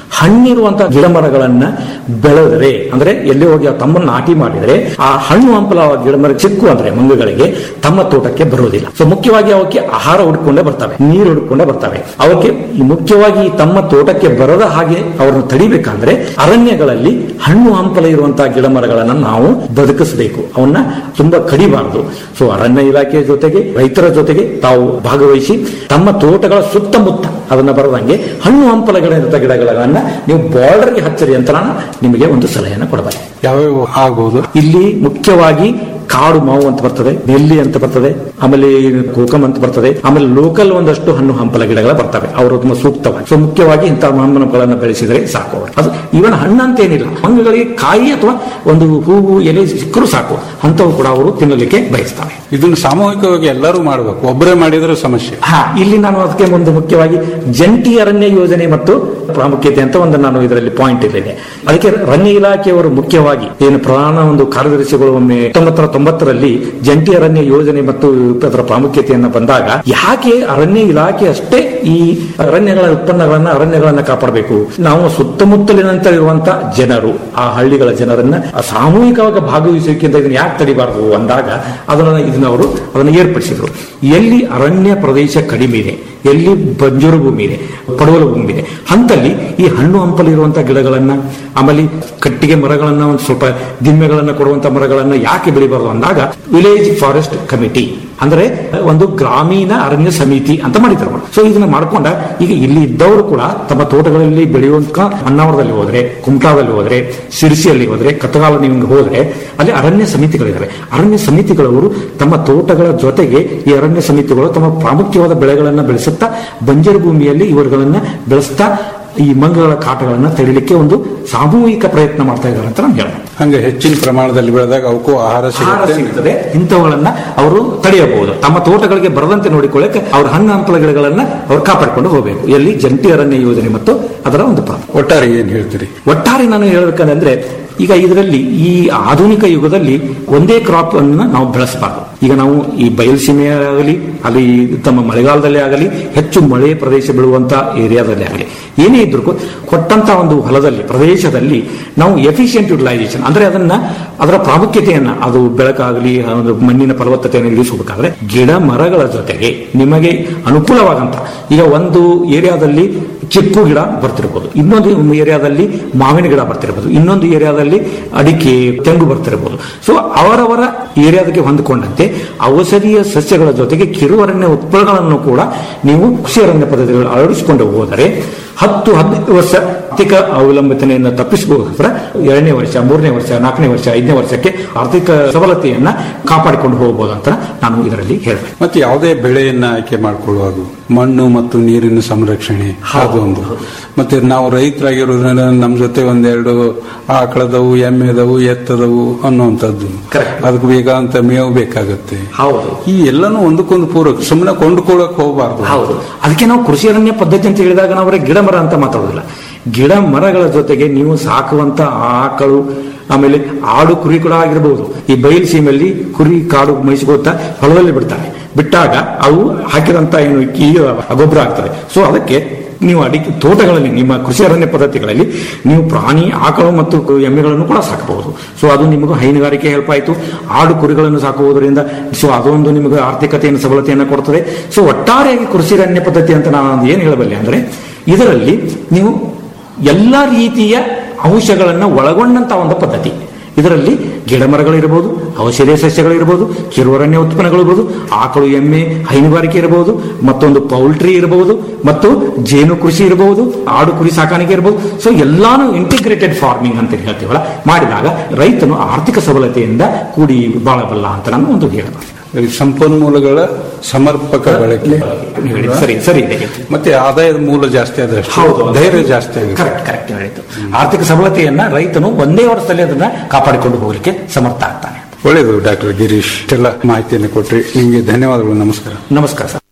S8: ಹಣ್ಣಿರುವಂತಹ ಗಿಡ ಮರಗಳನ್ನ ಬೆಳೆದರೆ ಅಂದ್ರೆ ಎಲ್ಲಿ ಹೋಗಿ ತಮ್ಮನ್ನು ನಾಟಿ ಮಾಡಿದರೆ ಆ ಹಣ್ಣು ಹಂಪಲ ಗಿಡ ಮರ ಚಿಕ್ಕು ಅಂದ್ರೆ ಮಂಗಗಳಿಗೆ ತಮ್ಮ ತೋಟಕ್ಕೆ ಬರುವುದಿಲ್ಲ ಸೊ ಮುಖ್ಯವಾಗಿ ಅವಕ್ಕೆ ಆಹಾರ ಹುಡ್ಕೊಂಡೇ ಬರ್ತವೆ ನೀರು ಹುಡ್ಕೊಂಡೇ ಬರ್ತವೆ ಅವಕ್ಕೆ ಈ ಮುಖ್ಯವಾಗಿ ತಮ್ಮ ತೋಟಕ್ಕೆ ಬರದ ಹಾಗೆ ಅವರನ್ನು ತಡಿಬೇಕಂದ್ರೆ ಅರಣ್ಯಗಳಲ್ಲಿ ಹಣ್ಣು ಹಂಪಲ ಇರುವಂತಹ ಗಿಡ ಮರಗಳನ್ನ ನಾವು ಬದುಕಿಸಬೇಕು ಅವನ್ನ ತುಂಬಾ ಕಡಿಬಾರದು ಸೊ ಅರಣ್ಯ ಇಲಾಖೆಯ ಜೊತೆಗೆ ರೈತರ ಜೊತೆಗೆ ತಾವು ಭಾಗವಹಿಸಿ ತಮ್ಮ ತೋಟಗಳ ಸುತ್ತಮುತ್ತ ಅದನ್ನ ಬರದಂಗೆ ಹಣ್ಣು ಹಂಪಲಗಳಿರುವಂತಹ ಗಿಡಗಳನ್ನ ನೀವು ಬಾರ್ಡರ್ಗೆ ಹಚ್ಚರಿ ಅಂತ ನಾನು ನಿಮಗೆ ಒಂದು ಸಲಹೆಯನ್ನು ಕೊಡಬಲ್ಲೆ
S7: ಯಾವ್ಯಾವ ಆಗ್ಬಹುದು
S8: ಇಲ್ಲಿ ಮುಖ್ಯವಾಗಿ ಕಾಡು ಮಾವು ಅಂತ ಬರ್ತದೆ ನೆಲ್ಲಿ ಅಂತ ಬರ್ತದೆ ಆಮೇಲೆ ಕೋಕಮ್ ಅಂತ ಬರ್ತದೆ ಆಮೇಲೆ ಲೋಕಲ್ ಒಂದಷ್ಟು ಹಣ್ಣು ಹಂಪಲ ಗಿಡಗಳ ಬರ್ತವೆ ಅವರು ತುಂಬಾ ಸೂಕ್ತವಾಗಿ ಸೊ ಮುಖ್ಯವಾಗಿ ಇಂತಹ ಹಣ್ಣುಗಳನ್ನು ಬೆಳೆಸಿದರೆ ಸಾಕು ಅವರು. ಅದು ಇವನ್ ಹಣ್ಣು ಅಂತ ಏನಿಲ್ಲ ಮಂಗಗಳಿಗೆ ಕಾಯಿ ಅಥವಾ ಒಂದು ಹೂವು ಎಲೆ ಸಿಕ್ಕರೂ ಸಾಕು ಅಂತವು ಕೂಡ ಅವರು ತಿನ್ನಲಿಕ್ಕೆ ಬಯಸ್ತಾರೆ
S7: ಇದನ್ನು ಸಾಮೂಹಿಕವಾಗಿ ಎಲ್ಲರೂ ಮಾಡಬೇಕು ಒಬ್ಬರೇ ಮಾಡಿದ್ರೆ ಸಮಸ್ಯೆ
S8: ಹಾ ಇಲ್ಲಿ ನಾನು ಅದಕ್ಕೆ ಒಂದು ಮುಖ್ಯವಾಗಿ ಜಂಟಿ ಅರಣ್ಯ ಯೋಜನೆ ಮತ್ತು ಪ್ರಾಮುಖ್ಯತೆ ಅಂತ ಒಂದು ನಾನು ಇದರಲ್ಲಿ ಪಾಯಿಂಟ್ ಇಲ್ಲಿದೆ ಅದಕ್ಕೆ ಅರಣ್ಯ ಇಲಾಖೆಯವರು ಮುಖ್ಯವಾಗಿ ಏನು ಪ್ರಧಾನ ಒಂದು ಕಾರ್ಯದರ್ಶಿಗಳು ಒಮ್ಮೆ ಹತ್ತೊಂಬತ್ತರ ತೊಂಬತ್ತರಲ್ಲಿ ಜಂಟಿ ಅರಣ್ಯ ಯೋಜನೆ ಮತ್ತು ಅದರ ಪ್ರಾಮುಖ್ಯತೆಯನ್ನ ಬಂದಾಗ ಯಾಕೆ ಅರಣ್ಯ ಇಲಾಖೆ ಅಷ್ಟೇ ಈ ಅರಣ್ಯಗಳ ಉತ್ಪನ್ನಗಳನ್ನ ಅರಣ್ಯಗಳನ್ನ ಕಾಪಾಡಬೇಕು ನಾವು ಸುತ್ತಮುತ್ತಲಿನಂತ ಇರುವಂತ ಜನರು ಆ ಹಳ್ಳಿಗಳ ಜನರನ್ನ ಸಾಮೂಹಿಕವಾಗಿ ಭಾಗವಹಿಸುವಿಕೆಯಿಂದ ಇದನ್ನ ಯಾಕೆ ತಡಿಬಾರದು ಅಂದಾಗ ಅದನ್ನ ಇದನ್ನ ಅವರು ಅದನ್ನು ಏರ್ಪಡಿಸಿದ್ರು ಎಲ್ಲಿ ಅರಣ್ಯ ಪ್ರದೇಶ ಕಡಿಮೆ ಇದೆ ಎಲ್ಲಿ ಬಂಜರು ಭೂಮಿ ಇದೆ ಪಡವಲ ಭೂಮಿ ಇದೆ ಅಂತಲ್ಲಿ ಈ ಹಣ್ಣು ಹಂಪಲಿರುವಂತಹ ಗಿಡಗಳನ್ನ ಆಮೇಲೆ ಕಟ್ಟಿಗೆ ಮರಗಳನ್ನ ಒಂದು ಸ್ವಲ್ಪ ದಿಮ್ಮೆಗಳನ್ನ ಕೊಡುವಂತ ಮರಗಳನ್ನ ಯಾಕೆ ಬೆಳಿಬಾರದು ಅಂದಾಗ ವಿಲೇಜ್ ಫಾರೆಸ್ಟ್ ಕಮಿಟಿ ಅಂದ್ರೆ ಒಂದು ಗ್ರಾಮೀಣ ಅರಣ್ಯ ಸಮಿತಿ ಅಂತ ಮಾಡಿದ್ರು ಸೊ ಇದನ್ನ ಮಾಡ್ಕೊಂಡ ಈಗ ಇಲ್ಲಿ ಇದ್ದವರು ಕೂಡ ತಮ್ಮ ತೋಟಗಳಲ್ಲಿ ಬೆಳೆಯುವಂತ ಹೊನ್ನಾವರದಲ್ಲಿ ಹೋದ್ರೆ ಕುಮಟಾದಲ್ಲಿ ಹೋದ್ರೆ ಸಿರಿಸಿಯಲ್ಲಿ ಹೋದ್ರೆ ಕತ್ತಗಾಲ ನೀವು ಹೋದ್ರೆ ಅಲ್ಲಿ ಅರಣ್ಯ ಸಮಿತಿಗಳಿದ್ದಾವೆ ಅರಣ್ಯ ಸಮಿತಿಗಳವರು ತಮ್ಮ ತೋಟಗಳ ಜೊತೆಗೆ ಈ ಅರಣ್ಯ ಸಮಿತಿಗಳು ತಮ್ಮ ಪ್ರಾಮುಖ್ಯವಾದ ಬೆಳೆಗಳನ್ನ ಬೆಳೆಸುತ್ತಾ ಬಂಜರು ಭೂಮಿಯಲ್ಲಿ ಇವರುಗಳನ್ನ ಬೆಳೆಸ್ತಾ ಈ ಮಂಗಗಳ ಕಾಟಗಳನ್ನ ತಡಿಲಿಕ್ಕೆ ಒಂದು ಸಾಮೂಹಿಕ ಪ್ರಯತ್ನ ಮಾಡ್ತಾ ಇದ್ದಾರೆ ಅಂತ ನಾನು ಹೇಳ್ತೇನೆ
S7: ಹಂಗೆ ಹೆಚ್ಚಿನ ಪ್ರಮಾಣದಲ್ಲಿ ಬೆಳೆದಾಗ ಅವಕ್ಕೂ ಆಹಾರ
S8: ಆಹಾರ
S7: ಸಿಗುತ್ತೆ
S8: ಸಿಗ್ತದೆ ಇಂಥವುಗಳನ್ನ ಅವರು ತಡೆಯಬಹುದು ತಮ್ಮ ತೋಟಗಳಿಗೆ ಬರದಂತೆ ನೋಡಿಕೊಳ್ಳಕ್ಕೆ ಅವ್ರ ಹಣ್ಣು ಹಂಪಲ ಗಿಡಗಳನ್ನ ಅವ್ರು ಕಾಪಾಡಿಕೊಂಡು ಹೋಗಬೇಕು ಎಲ್ಲಿ ಜಂಟಿ ಅರಣ್ಯ ಯೋಜನೆ ಮತ್ತು ಅದರ ಒಂದು ಪ್ರ-
S7: ಒಟ್ಟಾರೆ ಏನ್ ಹೇಳ್ತೀರಿ
S8: ಒಟ್ಟಾರೆ ನಾನು ಹೇಳ್ಬೇಕಂದ್ರೆ ಈಗ ಇದರಲ್ಲಿ ಈ ಆಧುನಿಕ ಯುಗದಲ್ಲಿ ಒಂದೇ ಕ್ರಾಪ್ ಅನ್ನು ನಾವು ಬೆಳೆಸಬಾರದು ಈಗ ನಾವು ಈ ಬಯಲುಸೀಮೆ ಆಗಲಿ ಅಲ್ಲಿ ತಮ್ಮ ಮಳೆಗಾಲದಲ್ಲೇ ಆಗಲಿ ಹೆಚ್ಚು ಮಳೆ ಪ್ರದೇಶ ಬೀಳುವಂತ ಏರಿಯಾದಲ್ಲಿ ಆಗಲಿ ಏನೇ ಇದ್ರೂ ಕೂ- ಕೊಟ್ಟಂತ ಒಂದು ಹೊಲದಲ್ಲಿ ಪ್ರದೇಶದಲ್ಲಿ ನಾವು ಎಫಿಷಿಯಂಟ್ ಯುಟಿಲೈಸೇಷನ್ ಅಂದ್ರೆ ಅದನ್ನ ಅದರ ಪ್ರಾಮುಖ್ಯತೆಯನ್ನ ಅದು ಬೆಳಕಾಗಲಿ ಒಂದು ಮಣ್ಣಿನ ಫಲವತ್ತತೆಯನ್ನು ಇಳಿಸಬೇಕಾದ್ರೆ ಗಿಡ ಮರಗಳ ಜೊತೆಗೆ ನಿಮಗೆ ಅನುಕೂಲವಾದಂತ ಈಗ ಒಂದು ಏರಿಯಾದಲ್ಲಿ ಚಿಕ್ಕು ಗಿಡ ಬರ್ತಿರ್ಬೋದು ಇನ್ನೊಂದು ಏರಿಯಾದಲ್ಲಿ ಮಾವಿನ ಗಿಡ ಬರ್ತಿರ್ಬೋದು ಇನ್ನೊಂದು ಏರಿಯಾದಲ್ಲಿ ಅಡಿಕೆ ತೆಂಗು ಬರ್ತಿರ್ಬೋದು ಸೊ ಅವರವರ ಏರಿಯಾದಕ್ಕೆ ಹೊಂದಿಕೊಂಡಂತೆ ಔಷಧೀಯ ಸಸ್ಯಗಳ ಜೊತೆಗೆ ಕಿರು ಅರಣ್ಯ ಉತ್ಪನ್ನಗಳನ್ನು ಕೂಡ ನೀವು ಕೃಷಿ ಅರಣ್ಯ ಪದ್ಧತಿಗಳು ಅಳವಡಿಸಿಕೊಂಡು ಹೋದರೆ ಹತ್ತು ಹದಿನೈದು ವರ್ಷ ಆರ್ಥಿಕ ಅವಲಂಬಿತನೆಯನ್ನು ತಪ್ಪಿಸಬಹುದಾದ್ರೆ ಎರಡನೇ ವರ್ಷ ಮೂರನೇ ವರ್ಷ ನಾಲ್ಕನೇ ವರ್ಷ ಐದನೇ ವರ್ಷಕ್ಕೆ ಆರ್ಥಿಕ ಸಬಲತೆಯನ್ನ ಕಾಪಾಡಿಕೊಂಡು ಹೋಗಬಹುದು ಅಂತ ನಾನು ಇದರಲ್ಲಿ ಹೇಳ್ಬೇಕು
S7: ಮತ್ತೆ ಯಾವುದೇ ಬೆಳೆಯನ್ನ ಆಯ್ಕೆ ಮಾಡಿಕೊಳ್ಳುವಾಗ ಮಣ್ಣು ಮತ್ತು ನೀರಿನ ಸಂರಕ್ಷಣೆ ಅದು ಒಂದು ಮತ್ತೆ ನಾವು ರೈತರಾಗಿರೋದ್ರಿಂದ ನಮ್ಮ ಜೊತೆ ಒಂದೆರಡು ಆಕಳದವು ಎಮ್ಮೆದವು ಎತ್ತದವು ಅನ್ನುವಂಥದ್ದು
S8: Correct.
S7: ಅದಕ್ಕೆ ಬೇಕಾದಂತ ಮೇವು ಬೇಕಾಗುತ್ತೆ
S8: ಹೌದು
S7: ಈ ಎಲ್ಲನೂ ಒಂದಕ್ಕೊಂದು ಪೂರಕ ಸುಮ್ಮನೆ ಕೊಂಡುಕೊಳ್ಳಕ್ ಹೋಗಬಾರ್ದು
S8: ಹೌದು ಅದಕ್ಕೆ ನಾವು ಕೃಷಿ ಅರಣ್ಯ ಪದ್ಧತಿ ಅಂತ ಹೇಳಿದಾಗ ನಾವು ಬರೀ ಗಿಡ ಮರ ಅಂತ ಮಾತಾಡೋದಿಲ್ಲ ಗಿಡ ಮರಗಳ ಜೊತೆಗೆ ನೀವು ಸಾಕುವಂತ ಆಕಳು ಆಮೇಲೆ ಆಡು ಕುರಿ ಕೂಡ ಆಗಿರಬಹುದು ಈ ಬಯಲು ಸೀಮೆಯಲ್ಲಿ ಕುರಿ ಕಾಡು ಮೇಯಿಸ್ಕೋತಾ ಹೊಲದಲ್ಲಿ ಬಿಡ್ತಾರೆ ಬಿಟ್ಟಾಗ ಅವು ಹಾಕಿದಂತ ಏನು ಈ ಗೊಬ್ಬರ ಆಗ್ತದೆ ಸೊ ಅದಕ್ಕೆ ನೀವು ಅಡಿಕೆ ತೋಟಗಳಲ್ಲಿ ನಿಮ್ಮ ಕೃಷಿ ಅರಣ್ಯ ಪದ್ಧತಿಗಳಲ್ಲಿ ನೀವು ಪ್ರಾಣಿ ಆಕಳು ಮತ್ತು ಎಮ್ಮೆಗಳನ್ನು ಕೂಡ ಸಾಕಬಹುದು ಸೊ ಅದು ನಿಮಗೆ ಹೈನುಗಾರಿಕೆ ಹೆಲ್ಪ್ ಆಯಿತು ಆಡು ಕುರಿಗಳನ್ನು ಸಾಕುವುದರಿಂದ ಸೊ ಅದೊಂದು ನಿಮಗೆ ಆರ್ಥಿಕತೆಯನ್ನು ಸಬಲತೆಯನ್ನು ಕೊಡ್ತದೆ ಸೊ ಒಟ್ಟಾರೆಯಾಗಿ ಕೃಷಿ ಅರಣ್ಯ ಪದ್ಧತಿ ಅಂತ ನಾನು ಏನು ಹೇಳಬಲ್ಲೆ ಅಂದ್ರೆ ಇದರಲ್ಲಿ ನೀವು ಎಲ್ಲ ರೀತಿಯ ಅಂಶಗಳನ್ನು ಒಳಗೊಂಡಂತ ಒಂದು ಪದ್ಧತಿ ಇದರಲ್ಲಿ ಗಿಡ ಮರಗಳಿರಬಹುದು ಔಷಧೀಯ ಸಸ್ಯಗಳಿರಬಹುದು ಕಿರುವರಣ್ಯ ಉತ್ಪನ್ನಗಳು ಇರಬಹುದು ಆಕಳು ಎಮ್ಮೆ ಹೈನುಗಾರಿಕೆ ಇರಬಹುದು ಮತ್ತೊಂದು ಪೌಲ್ಟ್ರಿ ಇರಬಹುದು ಮತ್ತು ಜೇನು ಕೃಷಿ ಇರಬಹುದು ಆಡು ಕುರಿ ಸಾಕಾಣಿಕೆ ಇರಬಹುದು ಸೊ ಎಲ್ಲಾನು ಇಂಟಿಗ್ರೇಟೆಡ್ ಫಾರ್ಮಿಂಗ್ ಅಂತ ಹೇಳ್ತೀವಲ್ಲ ಮಾಡಿದಾಗ ರೈತನು ಆರ್ಥಿಕ ಸಬಲತೆಯಿಂದ ಕೂಡಿ ಬಾಳಬಲ್ಲ ಅಂತ ನಾನು ಒಂದು ಹೇಳಬಹುದು
S7: ಈ ಸಂಪನ್ಮೂಲಗಳ ಸಮರ್ಪಕ ಬಳಕೆ
S8: ನೀವು ಹೇಳಿದ್ದು ಸರಿ ಸರಿ ಇದೆ
S7: ಮತ್ತೆ ಆದಾಯದ ಮೂಲ ಜಾಸ್ತಿ ಆದಷ್ಟು
S8: ಹೌದು
S7: ಧೈರ್ಯ ಜಾಸ್ತಿ ಆಗುತ್ತೆ
S8: ಕರೆಕ್ಟ್ ಕರೆಕ್ಟ್ ಹೇಳಿತು ಆರ್ಥಿಕ ಸಬಲತೆಯನ್ನ ರೈತನು ಒಂದೇ ವರ್ಷದಲ್ಲಿ ಅದನ್ನ ಕಾಪಾಡಿಕೊಂಡು ಹೋಗಲಿಕ್ಕೆ ಸಮರ್ಥ ಆಗ್ತಾನೆ
S7: ಒಳ್ಳೆಯದು ಡಾಕ್ಟರ್ ಗಿರೀಶ್ ಇಷ್ಟೆಲ್ಲ ಮಾಹಿತಿಯನ್ನು ಕೊಟ್ರಿ ನಿಮಗೆ ಧನ್ಯವಾದಗಳು ನಮಸ್ಕಾರ
S8: ನಮಸ್ಕಾರ ಸರ್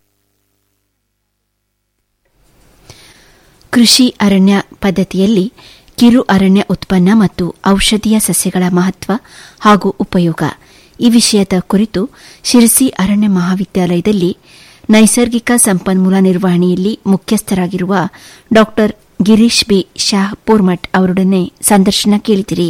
S2: ಕೃಷಿ ಅರಣ್ಯ ಪದ್ಧತಿಯಲ್ಲಿ ಕಿರು ಅರಣ್ಯ ಉತ್ಪನ್ನ ಮತ್ತು ಔಷಧೀಯ ಸಸ್ಯಗಳ ಮಹತ್ವ ಹಾಗೂ ಉಪಯೋಗ ಈ ವಿಷಯದ ಕುರಿತು ಶಿರಸಿ ಅರಣ್ಯ ಮಹಾವಿದ್ಯಾಲಯದಲ್ಲಿ ನೈಸರ್ಗಿಕ ಸಂಪನ್ಮೂಲ ನಿರ್ವಹಣೆಯಲ್ಲಿ ಮುಖ್ಯಸ್ಥರಾಗಿರುವ ಡಾ ಗಿರೀಶ್ ಬಿ ಶಾಹ್ ಪೂರ್ಮಠ್ ಅವರೊಡನೆ ಸಂದರ್ಶನ ಕೇಳಿದಿರಿ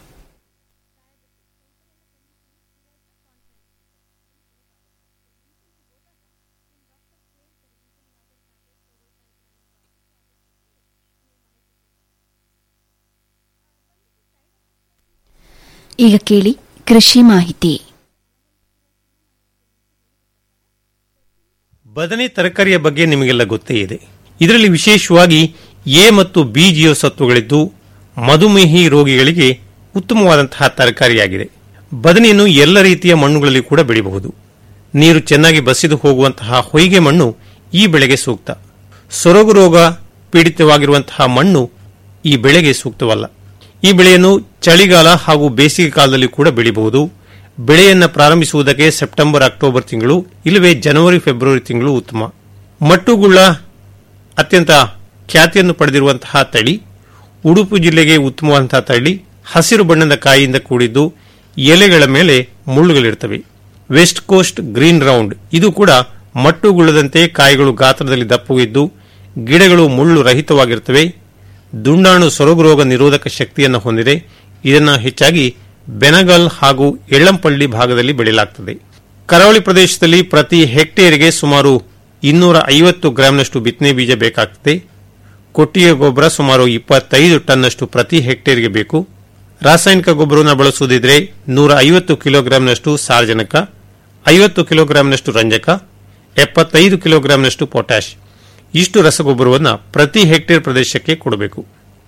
S2: ಈಗ ಕೇಳಿ ಕೃಷಿ ಮಾಹಿತಿ
S9: ಬದನೆ ತರಕಾರಿಯ ಬಗ್ಗೆ ನಿಮಗೆಲ್ಲ ಗೊತ್ತೇ ಇದೆ ಇದರಲ್ಲಿ ವಿಶೇಷವಾಗಿ ಎ ಮತ್ತು ಬಿ ಜೀವಸತ್ವಗಳಿದ್ದು ಮಧುಮೇಹಿ ರೋಗಿಗಳಿಗೆ ಉತ್ತಮವಾದಂತಹ ತರಕಾರಿಯಾಗಿದೆ ಬದನೆಯನ್ನು ಎಲ್ಲ ರೀತಿಯ ಮಣ್ಣುಗಳಲ್ಲಿ ಕೂಡ ಬೆಳೆಯಬಹುದು ನೀರು ಚೆನ್ನಾಗಿ ಬಸಿದು ಹೋಗುವಂತಹ ಹೊಯ್ಗೆ ಮಣ್ಣು ಈ ಬೆಳೆಗೆ ಸೂಕ್ತ ಸೊರಗು ರೋಗ ಪೀಡಿತವಾಗಿರುವಂತಹ ಮಣ್ಣು ಈ ಬೆಳೆಗೆ ಸೂಕ್ತವಲ್ಲ ಈ ಬೆಳೆಯನ್ನು ಚಳಿಗಾಲ ಹಾಗೂ ಬೇಸಿಗೆ ಕಾಲದಲ್ಲಿ ಕೂಡ ಬೆಳೆಯಬಹುದು ಬೆಳೆಯನ್ನು ಪ್ರಾರಂಭಿಸುವುದಕ್ಕೆ ಸೆಪ್ಟೆಂಬರ್ ಅಕ್ಟೋಬರ್ ತಿಂಗಳು ಇಲ್ಲವೇ ಜನವರಿ ಫೆಬ್ರವರಿ ತಿಂಗಳು ಉತ್ತಮ ಮಟ್ಟುಗುಳ್ಳ ಅತ್ಯಂತ ಖ್ಯಾತಿಯನ್ನು ಪಡೆದಿರುವಂತಹ ತಳಿ ಉಡುಪು ಜಿಲ್ಲೆಗೆ ಉತ್ತಮವಾದಂತಹ ತಳಿ ಹಸಿರು ಬಣ್ಣದ ಕಾಯಿಯಿಂದ ಕೂಡಿದ್ದು ಎಲೆಗಳ ಮೇಲೆ ಮುಳ್ಳುಗಳಿರ್ತವೆ ವೆಸ್ಟ್ ಕೋಸ್ಟ್ ಗ್ರೀನ್ ರೌಂಡ್ ಇದು ಕೂಡ ಮಟ್ಟುಗುಳ್ಳದಂತೆ ಕಾಯಿಗಳು ಗಾತ್ರದಲ್ಲಿ ದಪ್ಪವಿದ್ದು ಗಿಡಗಳು ಮುಳ್ಳು ರಹಿತವಾಗಿರುತ್ತವೆ ದುಂಡಾಣು ಸೊರಗು ರೋಗ ನಿರೋಧಕ ಶಕ್ತಿಯನ್ನು ಹೊಂದಿದೆ ಇದನ್ನು ಹೆಚ್ಚಾಗಿ ಬೆನಗಲ್ ಹಾಗೂ ಎಳ್ಳಂಪಳ್ಳಿ ಭಾಗದಲ್ಲಿ ಬೆಳೆಯಲಾಗುತ್ತದೆ ಕರಾವಳಿ ಪ್ರದೇಶದಲ್ಲಿ ಪ್ರತಿ ಹೆಕ್ಟೇರ್ಗೆ ಸುಮಾರು ಇನ್ನೂರ ಐವತ್ತು ಗ್ರಾಂನಷ್ಟು ಬಿತ್ತನೆ ಬೀಜ ಬೇಕಾಗುತ್ತದೆ ಕೊಟ್ಟಿಗೆ ಗೊಬ್ಬರ ಸುಮಾರು ಇಪ್ಪತ್ತೈದು ಟನ್ನಷ್ಟು ಪ್ರತಿ ಹೆಕ್ಟೇರ್ಗೆ ಬೇಕು ರಾಸಾಯನಿಕ ಗೊಬ್ಬರವನ್ನು ಬಳಸುವುದಿದ್ರೆ ನೂರ ಐವತ್ತು ಕಿಲೋಗ್ರಾಂನಷ್ಟು ಸಾರಜನಕ ಐವತ್ತು ಕಿಲೋಗ್ರಾಂನಷ್ಟು ರಂಜಕ ಎಪ್ಪತ್ತೈದು ಕಿಲೋಗ್ರಾಂನಷ್ಟು ಪೊಟ್ಯಾಶ್ ಇಷ್ಟು ರಸಗೊಬ್ಬರವನ್ನು ಪ್ರತಿ ಹೆಕ್ಟೇರ್ ಪ್ರದೇಶಕ್ಕೆ ಕೊಡಬೇಕು